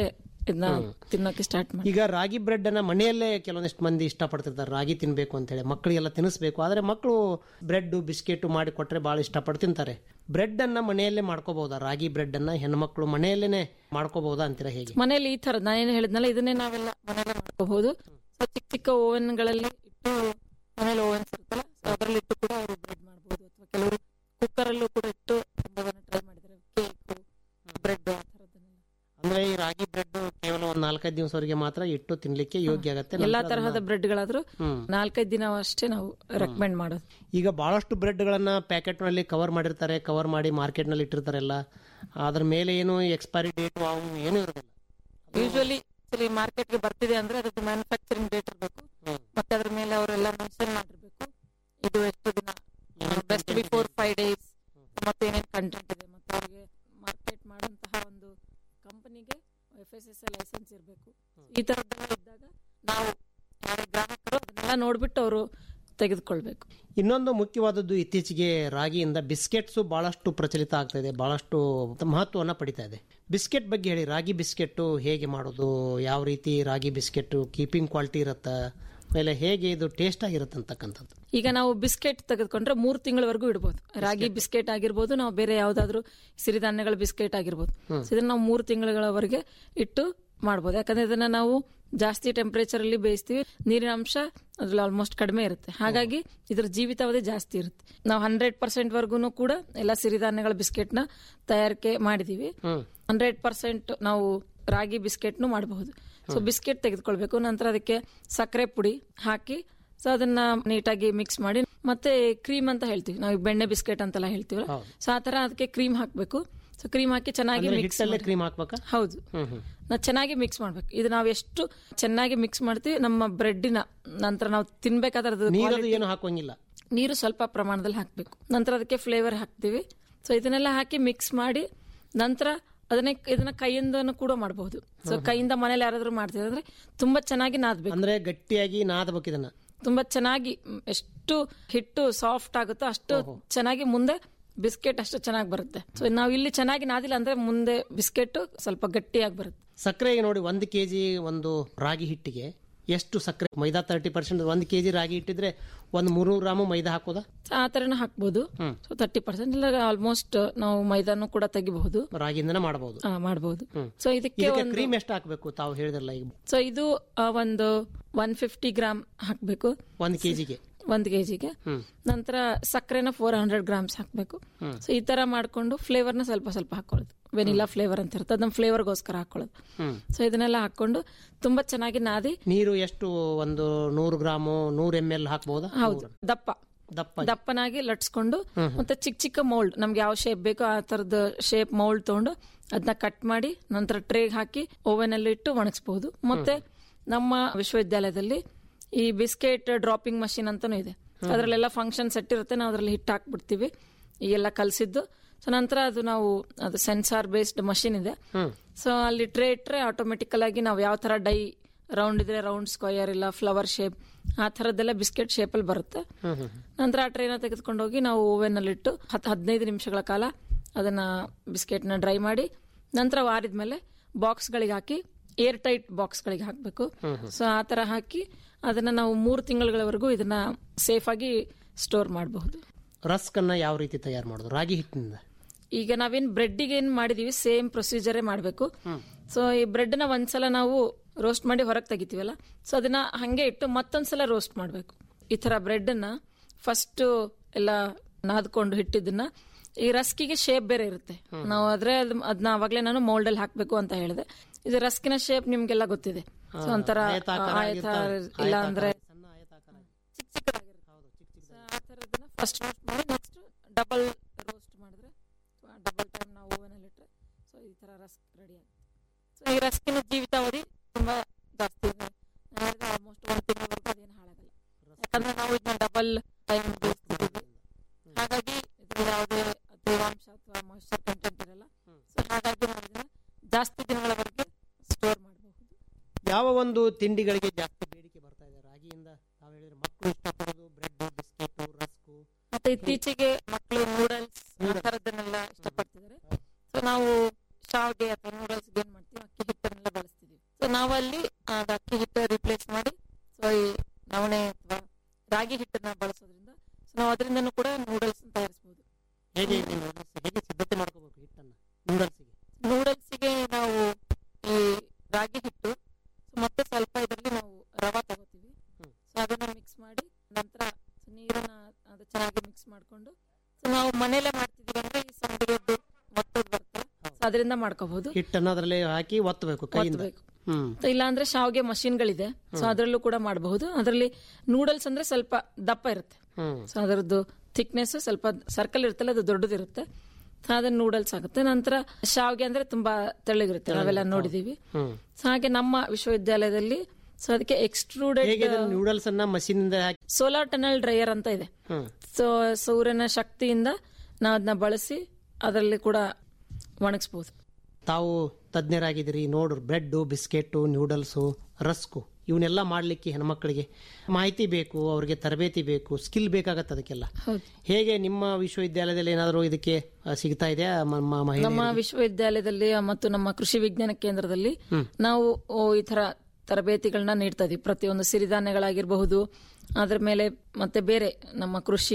ಇದನ್ನ ತಿನ್ನೋಕೆ ಸ್ಟಾರ್ಟ್ ಮಾಡಿ ಈಗ ರಾಗಿ ಬ್ರೆಡ್ ಅನ್ನ ಮನೆಯಲ್ಲೇ ಕೆಲವೊಂದಿಷ್ಟು ಮಂದಿ ಇಷ್ಟಪಡ್ತಿರ್ತಾರೆ ರಾಗಿ ತಿನ್ಬೇಕು ಅಂತ ಹೇಳಿ ಮಕ್ಕಳಿಗೆಲ್ಲ ತಿನ್ನಿಸ್ಬೇಕು ಆದ್ರೆ ಮಕ್ಕಳು ಬ್ರೆಡ್ ಬಿಸ್ಕೆಟ್ ಮಾಡಿ ಕೊಟ್ರೆ ಬಹಳ ಇಷ್ಟಪಟ್ಟು ತಿಂತಾರೆ ಬ್ರೆಡ್ ಅನ್ನ ಮನೆಯಲ್ಲೇ ಮಾಡ್ಕೋಬಹುದಾ ರಾಗಿ ಬ್ರೆಡ್ ಅನ್ನ ಹೆಣ್ಮಕ್ಳು ಮನೆಯಲ್ಲೇನೆ ಮಾಡ್ಕೋಬಹುದಾ ಅಂತೀರಾ ಹೇಗೆ ಮನೇಲಿ ಈ ತರ ನಾನೇನು ಹೇಳಿದ್ನಲ್ಲ ಇದನ್ನೇ ನಾವೆಲ್ಲ ಮನೇಲೆ ಮಾಡ್ಕೋಬಹುದು ಸೊ ಚಿಕ್ಕ ಚಿಕ್ಕ ಓವನ್ ಗಳಲ್ಲಿ ಇಟ್ಟು ಮನೇಲಿ ಓವನ್ಸ್ ಇರುತ್ತಲ್ಲ ಸೊ ಅದರಲ್ಲಿ ಇಟ್ಟು ಕೂಡ ಅವರು ಬ್ರೆಡ್ ಮಾಡಬಹುದು ಅಥವಾ ಕೆಲವರು ಕುಕ್ಕರ್ ಅಲ್ಲೂ ಕೂಡ ಇಟ್ಟು ಟ್ರೈ ಮಾಡಿದ್ದಾರೆ ಕೇಕ್ ಬ್ರೆಡ್ ಆ ಥರದ್ದನ್ನೆಲ್ಲ ಅಂದ್ರೆ ಈ ರಾಗಿ ಬ್ರೆಡ್ ಕೇವಲ ಒಂದ್ ನಾಲ್ಕೈದು ದಿವಸವರೆಗೆ ಮಾತ್ರ ಇಟ್ಟು ತಿನ್ಲಿಕ್ಕೆ ಯೋಗ್ಯ ಆಗತ್ತೆ ಎಲ್ಲಾ ನಂತರ ತರಹದ ಅದನ್ನ- ಬ್ರೆಡ್ಗಳಾದ್ರೂ ಹ್ಮ್. ನಾಲ್ಕೈದು ದಿನ ಅಷ್ಟೇ ನಾವು ರೆಕಮೆಂಡ್ ಮಾಡೋದು ಈಗ ಬಹಳಷ್ಟು ಬ್ರೆಡ್ ಗಳನ್ನ ಪ್ಯಾಕೆಟ್ ನಲ್ಲಿ ಕವರ್ ಮಾಡಿರ್ತಾರೆ ಕವರ್ ಮಾಡಿ ಮಾರ್ಕೆಟ್ ನಲ್ಲಿ ಇಟ್ಟಿರ್ತಾರೆಲ್ಲ ಅದ್ರ ಮೇಲೆ ಏನು ಎಕ್ಸ್ಪೈರಿ ಡೇಟ್ ಅವು ಏನು ಇರೋದಿಲ್ಲ ಯೂಶುವಲಿ ಮಾರ್ಕೆಟ್ಗೆ ಬರ್ತಿದೆ ಅಂದ್ರೆ ಅದಕ್ಕೆ ಮ್ಯಾನುಫ್ಯಾಕ್ಚರಿಂಗ್ ಡೇಟ್ ಇರಬೇಕು ಮತ್ತೆ ಅದ್ರ ಮೇಲೆ ಅವರೆಲ್ಲ ಮೆನ್ಷನ್ ಮಾಡಿರ್ಬೇಕು ಇದು ಎಷ್ಟು ದಿನ ಬೆಸ್ಟ್ ಬಿಫೋರ್ ಫೈವ್ ಡೇಸ್ ಮತ್ತೆ ಏನೇನು ಕಂಟೆಂಟ್ ಇದೆ ಮತ್ತೆ ಅವ್ರಿಗೆ ಮಾರ್ಕೆಟ್ ಮಾಡುವಂತಹ ಒಂದು ಕಂಪನಿಗೆ ಎಫ್ ಎಸ್ ಎಸ್ ಲೈಸೆನ್ಸ್ ಇರಬೇಕು ಈ ತರದ್ದೆಲ್ಲ ಇದ್ದಾಗ ನಾವು ಯಾರೇ ಗ್ರಾಹಕರು ಅದನ್ನೆಲ್ಲ ನೋಡ್ಬಿಟ್ಟು ಅವರು ತೆಗೆದುಕೊಳ್ಬೇಕು ಇನ್ನೊಂದು ಮುಖ್ಯವಾದದ್ದು ಇತ್ತೀಚೆಗೆ ರಾಗಿಯಿಂದ ಬಿಸ್ಕೆಟ್ಸ್ ಬಹಳಷ್ಟು ಪ್ರಚಲಿತ ಆಗ್ತಾ ಇದೆ ಬಹಳಷ್ಟು ಮಹತ್ವವನ್ನು ಪಡಿತಾ ಇದೆ ಬಿಸ್ಕೆಟ್ ಬಗ್ಗೆ ಹೇಳಿ ರಾಗಿ ಬಿಸ್ಕೆಟ್ ಹೇಗೆ ಮಾಡೋದು ಯಾವ ರೀತಿ ರಾಗಿ ಬಿಸ್ಕೆಟ್ ಕೀಪಿಂಗ್ ಕ್ವಾಲಿಟಿ ಇರುತ್ತಾ ಆಮೇಲೆ ಹೇಗೆ ಇದು ಟೇಸ್ಟ್ ಆಗಿರುತ್ತೆ ಅಂತಕ್ಕಂಥದ್ದು ಈಗ ನಾವು ಬಿಸ್ಕೆಟ್ ತೆಗೆದುಕೊಂಡ್ರೆ ಮೂರು ತಿಂಗಳವರೆಗೂ ಇಡ್ಬೋದು ರಾಗಿ ಬಿಸ್ಕೆಟ್ ಆಗಿರ್ಬೋದು ನಾವು ಬೇರೆ ಯಾವ್ದಾದ್ರು ಸಿರಿಧಾನ್ಯಗಳ ಬಿಸ್ಕೆಟ್ ಆಗಿರ್ಬೋದು So ಇದನ್ನ ನಾವು ಮೂರು ತಿಂಗಳವರೆಗೆ ಇಟ್ಟು ಮಾಡ್ಬೋದು ಯಾಕಂದ್ರೆ ಇದನ್ನ ನಾವು ಜಾಸ್ತಿ ಟೆಂಪರೇಚರ್ ಅಲ್ಲಿ ಬೇಯಿಸ್ತೀವಿ ನೀರಿನ ಅಂಶ ಅದ್ರಲ್ಲಿ ಆಲ್ಮೋಸ್ಟ್ ಕಡಿಮೆ ಇರುತ್ತೆ ಹಾಗಾಗಿ ಇದ್ರ ಜೀವಿತಾವಧಿ ಜಾಸ್ತಿ ಇರುತ್ತೆ ನಾವು ಹಂಡ್ರೆಡ್ ಪರ್ಸೆಂಟ್ ವರ್ಗೂನು ಕೂಡ ಎಲ್ಲ ಸಿರಿಧಾನ್ಯಗಳ ಬಿಸ್ಕೆಟ್ ನ ತಯಾರಿಕೆ ಮಾಡಿದೀವಿ ಹಂಡ್ರೆಡ್ ಪರ್ಸೆಂಟ್ ನಾವು ರಾಗಿ ಬಿಸ್ಕೆಟ್ನು ಮಾಡಬಹುದು ಸೊ ಬಿಸ್ಕೆಟ್ ತೆಗೆದುಕೊಳ್ಬೇಕು ನಂತರ ಅದಕ್ಕೆ ಸಕ್ಕರೆ ಪುಡಿ ಹಾಕಿ ಸೊ ಅದನ್ನ ನೀಟಾಗಿ ಮಿಕ್ಸ್ ಮಾಡಿ ಮತ್ತೆ ಕ್ರೀಮ್ ಅಂತ ಹೇಳ್ತೀವಿ ನಾವು ಬೆಣ್ಣೆ ಬಿಸ್ಕೆಟ್ ಅಂತೆಲ್ಲ ಹೇಳ್ತೀವಲ್ಲ ಸೊ ಆ ತರ ಅದಕ್ಕೆ ಕ್ರೀಮ್ ಹಾಕ್ಬೇಕು ಸೊ ಕ್ರೀಮ್ ಹಾಕಿ ಚೆನ್ನಾಗಿ ಅಂದ್ರೆ ಮಿಕ್ಸ್ ಹಿಟ್ಟಲ್ಲೇ ಕ್ರೀಮ್ ಹಾಕ್ಬೇಕಾ ಹೌದು ನಾವು ಚೆನ್ನಾಗಿ ಮಿಕ್ಸ್ ಮಾಡ್ಬೇಕು ಇದು ನಾವು ಎಷ್ಟು ಚೆನ್ನಾಗಿ ಮಿಕ್ಸ್ ಮಾಡ್ತೀವಿ ನಮ್ಮ ಬ್ರೆಡ್ಡಿನ ನಂತರ ನಾವು ತಿನ್ಬೇಕಾದ್ರೆ ಅದ್ರದ್ದು ನೀರದು quality- ಏನು ಹಾಕೋಂಗಿಲ್ಲ ನೀರು ಸ್ವಲ್ಪ ಪ್ರಮಾಣದಲ್ಲಿ ಹಾಕಬೇಕು ನಂತರ ಅದಕ್ಕೆ ಫ್ಲೇವರ್ ಹಾಕ್ತೀವಿ ಸೊ ಇದನ್ನೆಲ್ಲ ಹಾಕಿ ಮಿಕ್ಸ್ ಮಾಡಿ ನಂತರ ಅದನ್ನೇ ಇದನ್ನ ಕೈಯಿಂದನೂ ಕೂಡ ಮಾಡಬಹುದು ಸೊ ಕೈಯಿಂದ ಮನೇಲಿ ಯಾರಾದ್ರೂ ಮಾಡ್ತಿದ್ರೆ ಅಂದ್ರೆ ತುಂಬಾ ಚೆನ್ನಾಗಿ ನಾದ್ಬೇಕು ಅಂದ್ರೆ ಗಟ್ಟಿಯಾಗಿ ನಾದಬೇಕು ಇದನ್ನ ತುಂಬಾ ಚೆನ್ನಾಗಿ ಮ್, ಎಷ್ಟು ಹಿಟ್ಟು ಸಾಫ್ಟ್ ಆಗುತ್ತೋ ಅಷ್ಟು ಚೆನ್ನಾಗಿ ಮುಂದೆ ಬಿಸ್ಕೆಟ್ ಅಷ್ಟು ಚೆನ್ನಾಗಿ ಬರುತ್ತೆ ಸೊ ನಾವು ಇಲ್ಲಿ ಚೆನ್ನಾಗಿ ನಾದಿಲ್ಲ ಅಂದ್ರೆ ಮುಂದೆ ಬಿಸ್ಕೆಟ್ ಸ್ವಲ್ಪ ಗಟ್ಟಿಯಾಗಿ ಬರುತ್ತೆ ಸಕ್ಕರೆಗೆ ನೋಡಿ ಒಂದು ಕೆಜಿ ಒಂದು ರಾಗಿ ಹಿಟ್ಟಿಗೆ ಎಷ್ಟು ಸಕ್ಕರೆ ಮೈದಾ ತರ್ಟಿ ಪರ್ಸೆಂಟ್ ಒಂದು ಕೆಜಿ ರಾಗಿ ಹಿಟ್ಟಿದ್ರೆ ಒಂದು ಮೂರು ಗ್ರಾಮು ಮೈದಾ ಹಾಕೋದಾ So ಆ ತರನ ಹಾಕ್ಬೋದು ಸೊ ತರ್ಟಿ ಪರ್ಸೆಂಟ್ ಇಲ್ಲ ಆಲ್ಮೋಸ್ಟ್ ನಾವು ಮೈದಾನು ಕೂಡ ತೆಗಿಬಹುದು ರಾಗಿಯಿಂದನೇ ಮಾಡಬಹುದು ಆ, ಮಾಡಬಹುದು ಸೊ ಇದಕ್ಕೆ ಇದಕ್ಕೆ ಒಂದು ಕ್ರೀಮ್ ಎಷ್ಟು ಹಾಕಬೇಕು ತಾವು ಹೇಳಿದ್ರಲ್ಲ ಈಗ ಸೊ ಇದು ಆ, ಒಂದು ಒನ್ ಫಿಫ್ಟಿ ಗ್ರಾಮ್ ಹಾಕಬೇಕು ಒಂದು ಕೆಜಿಗೆ ಒಂದು ಕೆಜಿಗೆ ನಂತರ ಸಕ್ಕರೆನ ಫೋರ್ ಹಂಡ್ರೆಡ್ ಗ್ರಾಮ್ಸ್ ಹಾಕಬೇಕು ಸೊ ಈ ತರ ಮಾಡ್ಕೊಂಡು ಫ್ಲೇವರ್ನ ಸ್ವಲ್ಪ ಸ್ವಲ್ಪ ಹಾಕೊಳ್ಳೋದು ವೆನಿಲಾ ಫ್ಲೇವರ್ ಅಂತ ಇರುತ್ತೆ ಅದನ್ನ ಫ್ಲೇವರ್ಗೋಸ್ಕರ ಹಾಕೊಳ್ಳೋದು ಸೊ ಇದನ್ನೆಲ್ಲ ಹಾಕೊಂಡು ತುಂಬಾ ಚೆನ್ನಾಗಿ ನಾದಿ ನೀರು ಎಷ್ಟು ಒಂದು ನೂರು ಗ್ರಾಮು ನೂರು ಎಮ್ ಎಲ್ ಹಾಕ್ಬಹುದಾ ಹೌದು ದಪ್ಪ ದಪ್ಪ ದಪ್ಪನಾಗಿ ಲಟ್ಸ್ಕೊಂಡು ಮತ್ತೆ ಚಿಕ್ಕ ಚಿಕ್ಕ ಮೌಲ್ಡ್ ನಮ್ಗೆ ಯಾವ ಶೇಪ್ ಬೇಕೋ ಆ ತರದ ಶೇಪ್ ಮೌಲ್ಡ್ ತಗೊಂಡು ಅದನ್ನ ಕಟ್ ಮಾಡಿ ನಂತರ ಟ್ರೇಗ್ ಹಾಕಿ ಓವೆನ್ ಅಲ್ಲಿ ಇಟ್ಟು ಒಣಗಿಸಬಹುದು ಮತ್ತೆ ನಮ್ಮ ವಿಶ್ವವಿದ್ಯಾಲಯದಲ್ಲಿ ಈ ಬಿಸ್ಕೆಟ್ ಡ್ರಾಪಿಂಗ್ ಮಷಿನ್ ಅಂತಾನೂ ಇದೆ ಅದರಲ್ಲೆಲ್ಲ ಫಂಕ್ಷನ್ ಸೆಟ್ ಇರುತ್ತೆ ನಾವು ಅದರಲ್ಲಿ ಹಿಟ್ಟು ಹಾಕ್ಬಿಡ್ತೀವಿ ಈ ಎಲ್ಲ ಕಲಸಿದ್ದು ಸೊ ನಂತರ ಅದು ನಾವು ಅದು ಸೆನ್ಸಾರ್ ಬೇಸ್ಡ್ ಮಷಿನ್ ಇದೆ ಸೊ ಅಲ್ಲಿ ಟ್ರೇ ಇಟ್ರೆ ಆಟೋಮೆಟಿಕಲ್ ಆಗಿ ನಾವು ಯಾವ ತರ ಡೈ ರೌಂಡ್ ಇದ್ರೆ ರೌಂಡ್ ಸ್ಕ್ವಯರ್ ಇಲ್ಲ ಫ್ಲವರ್ ಶೇಪ್ ಆ ಥರದ್ದೆಲ್ಲ ಬಿಸ್ಕೆಟ್ ಶೇಪಲ್ಲಿ ಬರುತ್ತೆ ನಂತರ ಆ ಟ್ರೈನ ತೆಗೆದುಕೊಂಡು ಹೋಗಿ ನಾವು ಓವೆನ್ ಅಲ್ಲಿ ಇಟ್ಟು ಹತ್ತು ಹದಿನೈದು ನಿಮಿಷಗಳ ಕಾಲ ಅದನ್ನ ಬಿಸ್ಕೆಟ್ನ ಡ್ರೈ ಮಾಡಿ ನಂತರ ಆರಿದ್ಮೇಲೆ ಬಾಕ್ಸ್ಗಳಿಗೆ ಹಾಕಿ ಏರ್ ಟೈಟ್ ಬಾಕ್ಸ್ಗಳಿಗೆ ಹಾಕಬೇಕು ಸೊ ಆ ತರ ಹಾಕಿ ಅದನ್ನ ನಾವು ಮೂರು ತಿಂಗಳವರೆಗೂ ಇದನ್ನ ಸೇಫ್ ಆಗಿ ಸ್ಟೋರ್ ಮಾಡಬಹುದು ರಸ್ಕ್ ಅನ್ನ ಯಾವ ರೀತಿ ತಯಾರು ಮಾಡೋದು ರಾಗಿ ಹಿಟ್ಟಿನಿಂದ ಈಗ ನಾವೇನ್ ಬ್ರೆಡ್ಡಿಗೆ ಏನ್ ಮಾಡಿದೀವಿ ಸೇಮ್ ಪ್ರೊಸೀಜರೇ ಮಾಡಬೇಕು ಸೊ ಈ ಬ್ರೆಡ್ ನ ಒಂದ್ಸಲ ನಾವು ರೋಸ್ಟ್ ಮಾಡಿ ಹೊರಗೆ ತೆಗಿತೀವಲ್ಲ ಸೊ ಅದನ್ನ ಹಂಗೆ ಇಟ್ಟು ಮತ್ತೊಂದ್ಸಲ ರೋಸ್ಟ್ ಮಾಡಬೇಕು ಈ ತರ ಬ್ರೆಡ್ ಅನ್ನ ಫಸ್ಟ್ ಎಲ್ಲ ನಾದ್ಕೊಂಡು ಹಿಟ್ಟಿದ್ದನ್ನ ಈ ರಸ್ಕಿಗೆ ಶೇಪ್ ಬೇರೆ ಇರುತ್ತೆ ನಾವು ಆದ್ರೆ ಅದನ್ನ ಅವಾಗ್ಲೇ ನಾನು ಮೌಲ್ಡ್ ಅಲ್ಲಿ ಹಾಕ್ಬೇಕು ಅಂತ ಹೇಳಿದೆ ಇದು ರಸ್ಕಿನ ಶೇಪ್ ನಿಮ್ಗೆಲ್ಲ ಗೊತ್ತಿದೆ ಸೊ ಒಂಥರ ಆಯತಾಕಾರ ಆಯತ ಆಗಿರ್ತಾವೆ. ಇಲ್ಲ ಅಂದ್ರೆ ಸಣ್ಣ ಆಯತಾಕಾರ. ಚಿಕ್ಕ ಚಿಕ್ಕದಾಗಿರುತ್ತೆ ಆ ಥರದನ್ನ ಫಸ್ಟ್ ರೋಸ್ಟ್ ಮಾಡಿ ನೆಕ್ಸ್ಟ್ ಡಬಲ್ ರೋಸ್ಟ್ ಮಾಡಿದ್ರೆ ಡಬಲ್ ಟೈಮ್ ನಾವು ಓವನಲ್ಲಿ ಇಟ್ಟರೆ ಸೊ ಈ ಥರ ರಸ್ಕ್ ರೆಡಿ ಆಗುತ್ತೆ ಸೊ ಈ ರಸ್ಕಿನ ಜೀವಿತಾವಧಿ ತುಂಬಾ ಜಾಸ್ತಿ ಇದೆ ಆಲ್ಮೋಸ್ಟ್ ಒಂದು ತಿಂಗಳವರೆಗೂ ಅದೇನು ಹಾಳಾಗಲ್ಲ ಯಾಕಂದ್ರೆ ನಾವು ಇದನ್ನ ಡಬಲ್ ಟೈಮ್ ಬೇಯಿಸ್ತಿದ್ದೀವಿ ಹಾಗಾಗಿ ಇದ್ರಲ್ಲಿ ಯಾವುದೇ ತೇವಾಂಶ ಅಥವಾ ಮಾಯಿಶ್ಚರ್ ಕಂಟೆಂಟ್ ಇರಲ್ಲ ಸೊ ಹಾಗಾಗಿ ನಾವು ಇದನ್ನ ಜಾಸ್ತಿ ದಿನಗಳವರೆಗೆ ಸ್ಟೋರ್ ಮಾಡಬಹುದು ಯಾವ ಒಂದು ತಿಂಡಿಗಳಿಗೆ ಜಾಸ್ತಿ ಬೇಡಿಕೆ ಬರ್ತಾ ಇದೆ ರಾಗಿಯಿಂದ ತಾವು ಹೇಳಿದ್ರೆ ಮಕ್ಕಳು ಇಷ್ಟಪಡೋದು ಬ್ರೆಡ್ ಬಿಸ್ಕೆಟ್ ರಸ್ಕು ಮತ್ತೆ ಇತ್ತೀಚೆಗೆ ಮಕ್ಕಳು ನೂಡಲ್ಸ್ ಆ ಥರದ್ದನ್ನೆಲ್ಲ ಇಷ್ಟಪಡ್ತಿದ್ದಾರೆ ಸೊ ನಾವು ಶಾವ್ಗೆ ಅಥವಾ ನೂಡಲ್ಸ್ ಏನ್ ಮಾಡ್ತೀವಿ ಅಕ್ಕಿ ಹಿಟ್ಟನ್ನೆಲ್ಲ ಬಳಸ್ತಿದೀವಿ ಅದು ಅಕ್ಕಿ ಹಿಟ್ಟು ರಿಪ್ಲೇಸ್ ಮಾಡಿ ಸೊ ಈ ನವಣೆ ಅಥವಾ ರಾಗಿ ಹಿಟ್ಟನ್ನ ಬಳಸೋದ್ರಿಂದ ಸೊ ನಾವು ಅದರಿಂದನೂ ಕೂಡ ನೂಡಲ್ಸ್ ತಯಾರಿಸಬಹುದು ಹೇಗೆ ಇದು noodles ಹೇಗೆ ಸಿದ್ಧತೆ ಮಾಡ್ಕೋಬೇಕು ಹಿಟ್ಟನ್ನ ನೂಡಲ್ಸ್ಗೆ ನೂಡಲ್ಸ್ಗೆ ನಾವು ಈ ರಾಗಿ ಹಿಟ್ಟು ಸೊ ಮತ್ತೆ ಸ್ವಲ್ಪ ಇದರಲ್ಲಿ ನಾವು ರವಾ ತಗೋತೀವಿ ಸೊ ಅದನ್ನ ಮಿಕ್ಸ್ ಮಾಡಿ ನಂತರ so ನೀರನ್ನ ಅದು ಚೆನ್ನಾಗಿ ಮಿಕ್ಸ್ ಮಾಡ್ಕೊಂಡು ಸೊ ನಾವು ಮನೇಲೆ ಮಾಡ್ತಿದೀವಿ ಅಂದ್ರೆ ಈ ಸಂಡಿಗೆದ್ದು ಒತ್ತೋದು ಬರುತ್ತೆ ಸೊ ಅದರಿಂದ ಮಾಡ್ಕೋಬಹುದು ಹಿಟ್ಟನ್ನ ಅದರಲ್ಲಿ ಹಾಕಿ ಒತ್ತಬೇಕು ಕೈಯಿಂದ ಒತ್ತಬೇಕು. ಹ್ಮ್ ಇಲ್ಲ ಅಂದ್ರೆ ಶಾವ್ಗೆ ಮಷಿನ್ಗಳಿದೆ ಸೊ ಅದರಲ್ಲೂ ಕೂಡ ಮಾಡಬಹುದು ಅದರಲ್ಲಿ ನೂಡಲ್ಸ್ ಅಂದ್ರೆ ಸ್ವಲ್ಪ ದಪ್ಪ ಇರುತ್ತೆ ಹ್ಮ್ ಸೊ ಅದರದ್ದು ಥಿಕ್ನೆಸ್ ಸ್ವಲ್ಪ ಸರ್ಕಲ್ ಇರುತ್ತಲ್ಲ ಅದು ದೊಡ್ಡದಿರುತ್ತೆ ಸೊ ಅದನ್ನ ನೂಡಲ್ಸ್ ಆಗುತ್ತೆ ನಂತರ ಶಾವ್ಗೆ ಅಂದ್ರೆ ತುಂಬಾ ತೆಳ್ಳಗಿರುತ್ತೆ ನಾವೆಲ್ಲ ನೋಡಿದೀವಿ ಹ್ಮ್ ಸೊ ಹಾಗೆ ನಮ್ಮ ವಿಶ್ವವಿದ್ಯಾಲಯದಲ್ಲಿ ಸೊ ಅದಕ್ಕೆ ಎಕ್ಸ್ಟ್ರೂಡೆಡ್ ಹೇಗೆ ನೂಡಲ್ಸ್ ಅನ್ನ ಮಷೀನ್ ಇಂದ ಹಾಕಿ ಸೋಲಾರ್ ಟನಲ್ ಡ್ರೈಯರ್ ಅಂತ ಇದೆ ಹ್ಮ್ ಸೊ ಸೂರ್ಯನ ಶಕ್ತಿಯಿಂದ ನಾವು ಅದನ್ನ ಬಳಸಿ ಅದರಲ್ಲಿ ಕೂಡ ಒಣಗಿಸ್ಬೋದು ತಾವು ತಜ್ಞರಾಗಿದ್ದೀರಿ ನೋಡ್ರಿ ಬ್ರೆಡ್ ಬಿಸ್ಕೆಟ್ ನ್ಯೂಡಲ್ಸು ರಸ್ಕು ಇವನ್ನೆಲ್ಲ ಮಾಡ್ಲಿಕ್ಕೆ ಹೆಣ್ಮಕ್ಳಿಗೆ ಮಾಹಿತಿ ಬೇಕು ಅವ್ರಿಗೆ ತರಬೇತಿ ಬೇಕು ಸ್ಕಿಲ್ ಬೇಕಾಗತ್ತೆ ಅದಕ್ಕೆಲ್ಲ ಹೌದು ಹೇಗೆ ನಿಮ್ಮ ವಿಶ್ವವಿದ್ಯಾಲಯದಲ್ಲಿ ಏನಾದರೂ ಇದಕ್ಕೆ ಆ, ಸಿಗ್ತಾ ಇದೆಯಾ ನಮ್ಮ ಮಹಿಳೆ ನಮ್ಮ ವಿಶ್ವವಿದ್ಯಾಲಯದಲ್ಲಿ ಮತ್ತು ನಮ್ಮ ಕೃಷಿ ವಿಜ್ಞಾನ ಕೇಂದ್ರದಲ್ಲಿ ನಾವು ಓ, ಈ ತರ ತರಬೇತಿಗಳನ್ನ ನೀಡ್ತಾ ಇದೀವಿ ಪ್ರತಿಯೊಂದು ಸಿರಿಧಾನ್ಯಗಳಾಗಿರಬಹುದು ಅದ್ರ ಮೇಲೆ ಮತ್ತೆ ಬೇರೆ ನಮ್ಮ ಕೃಷಿ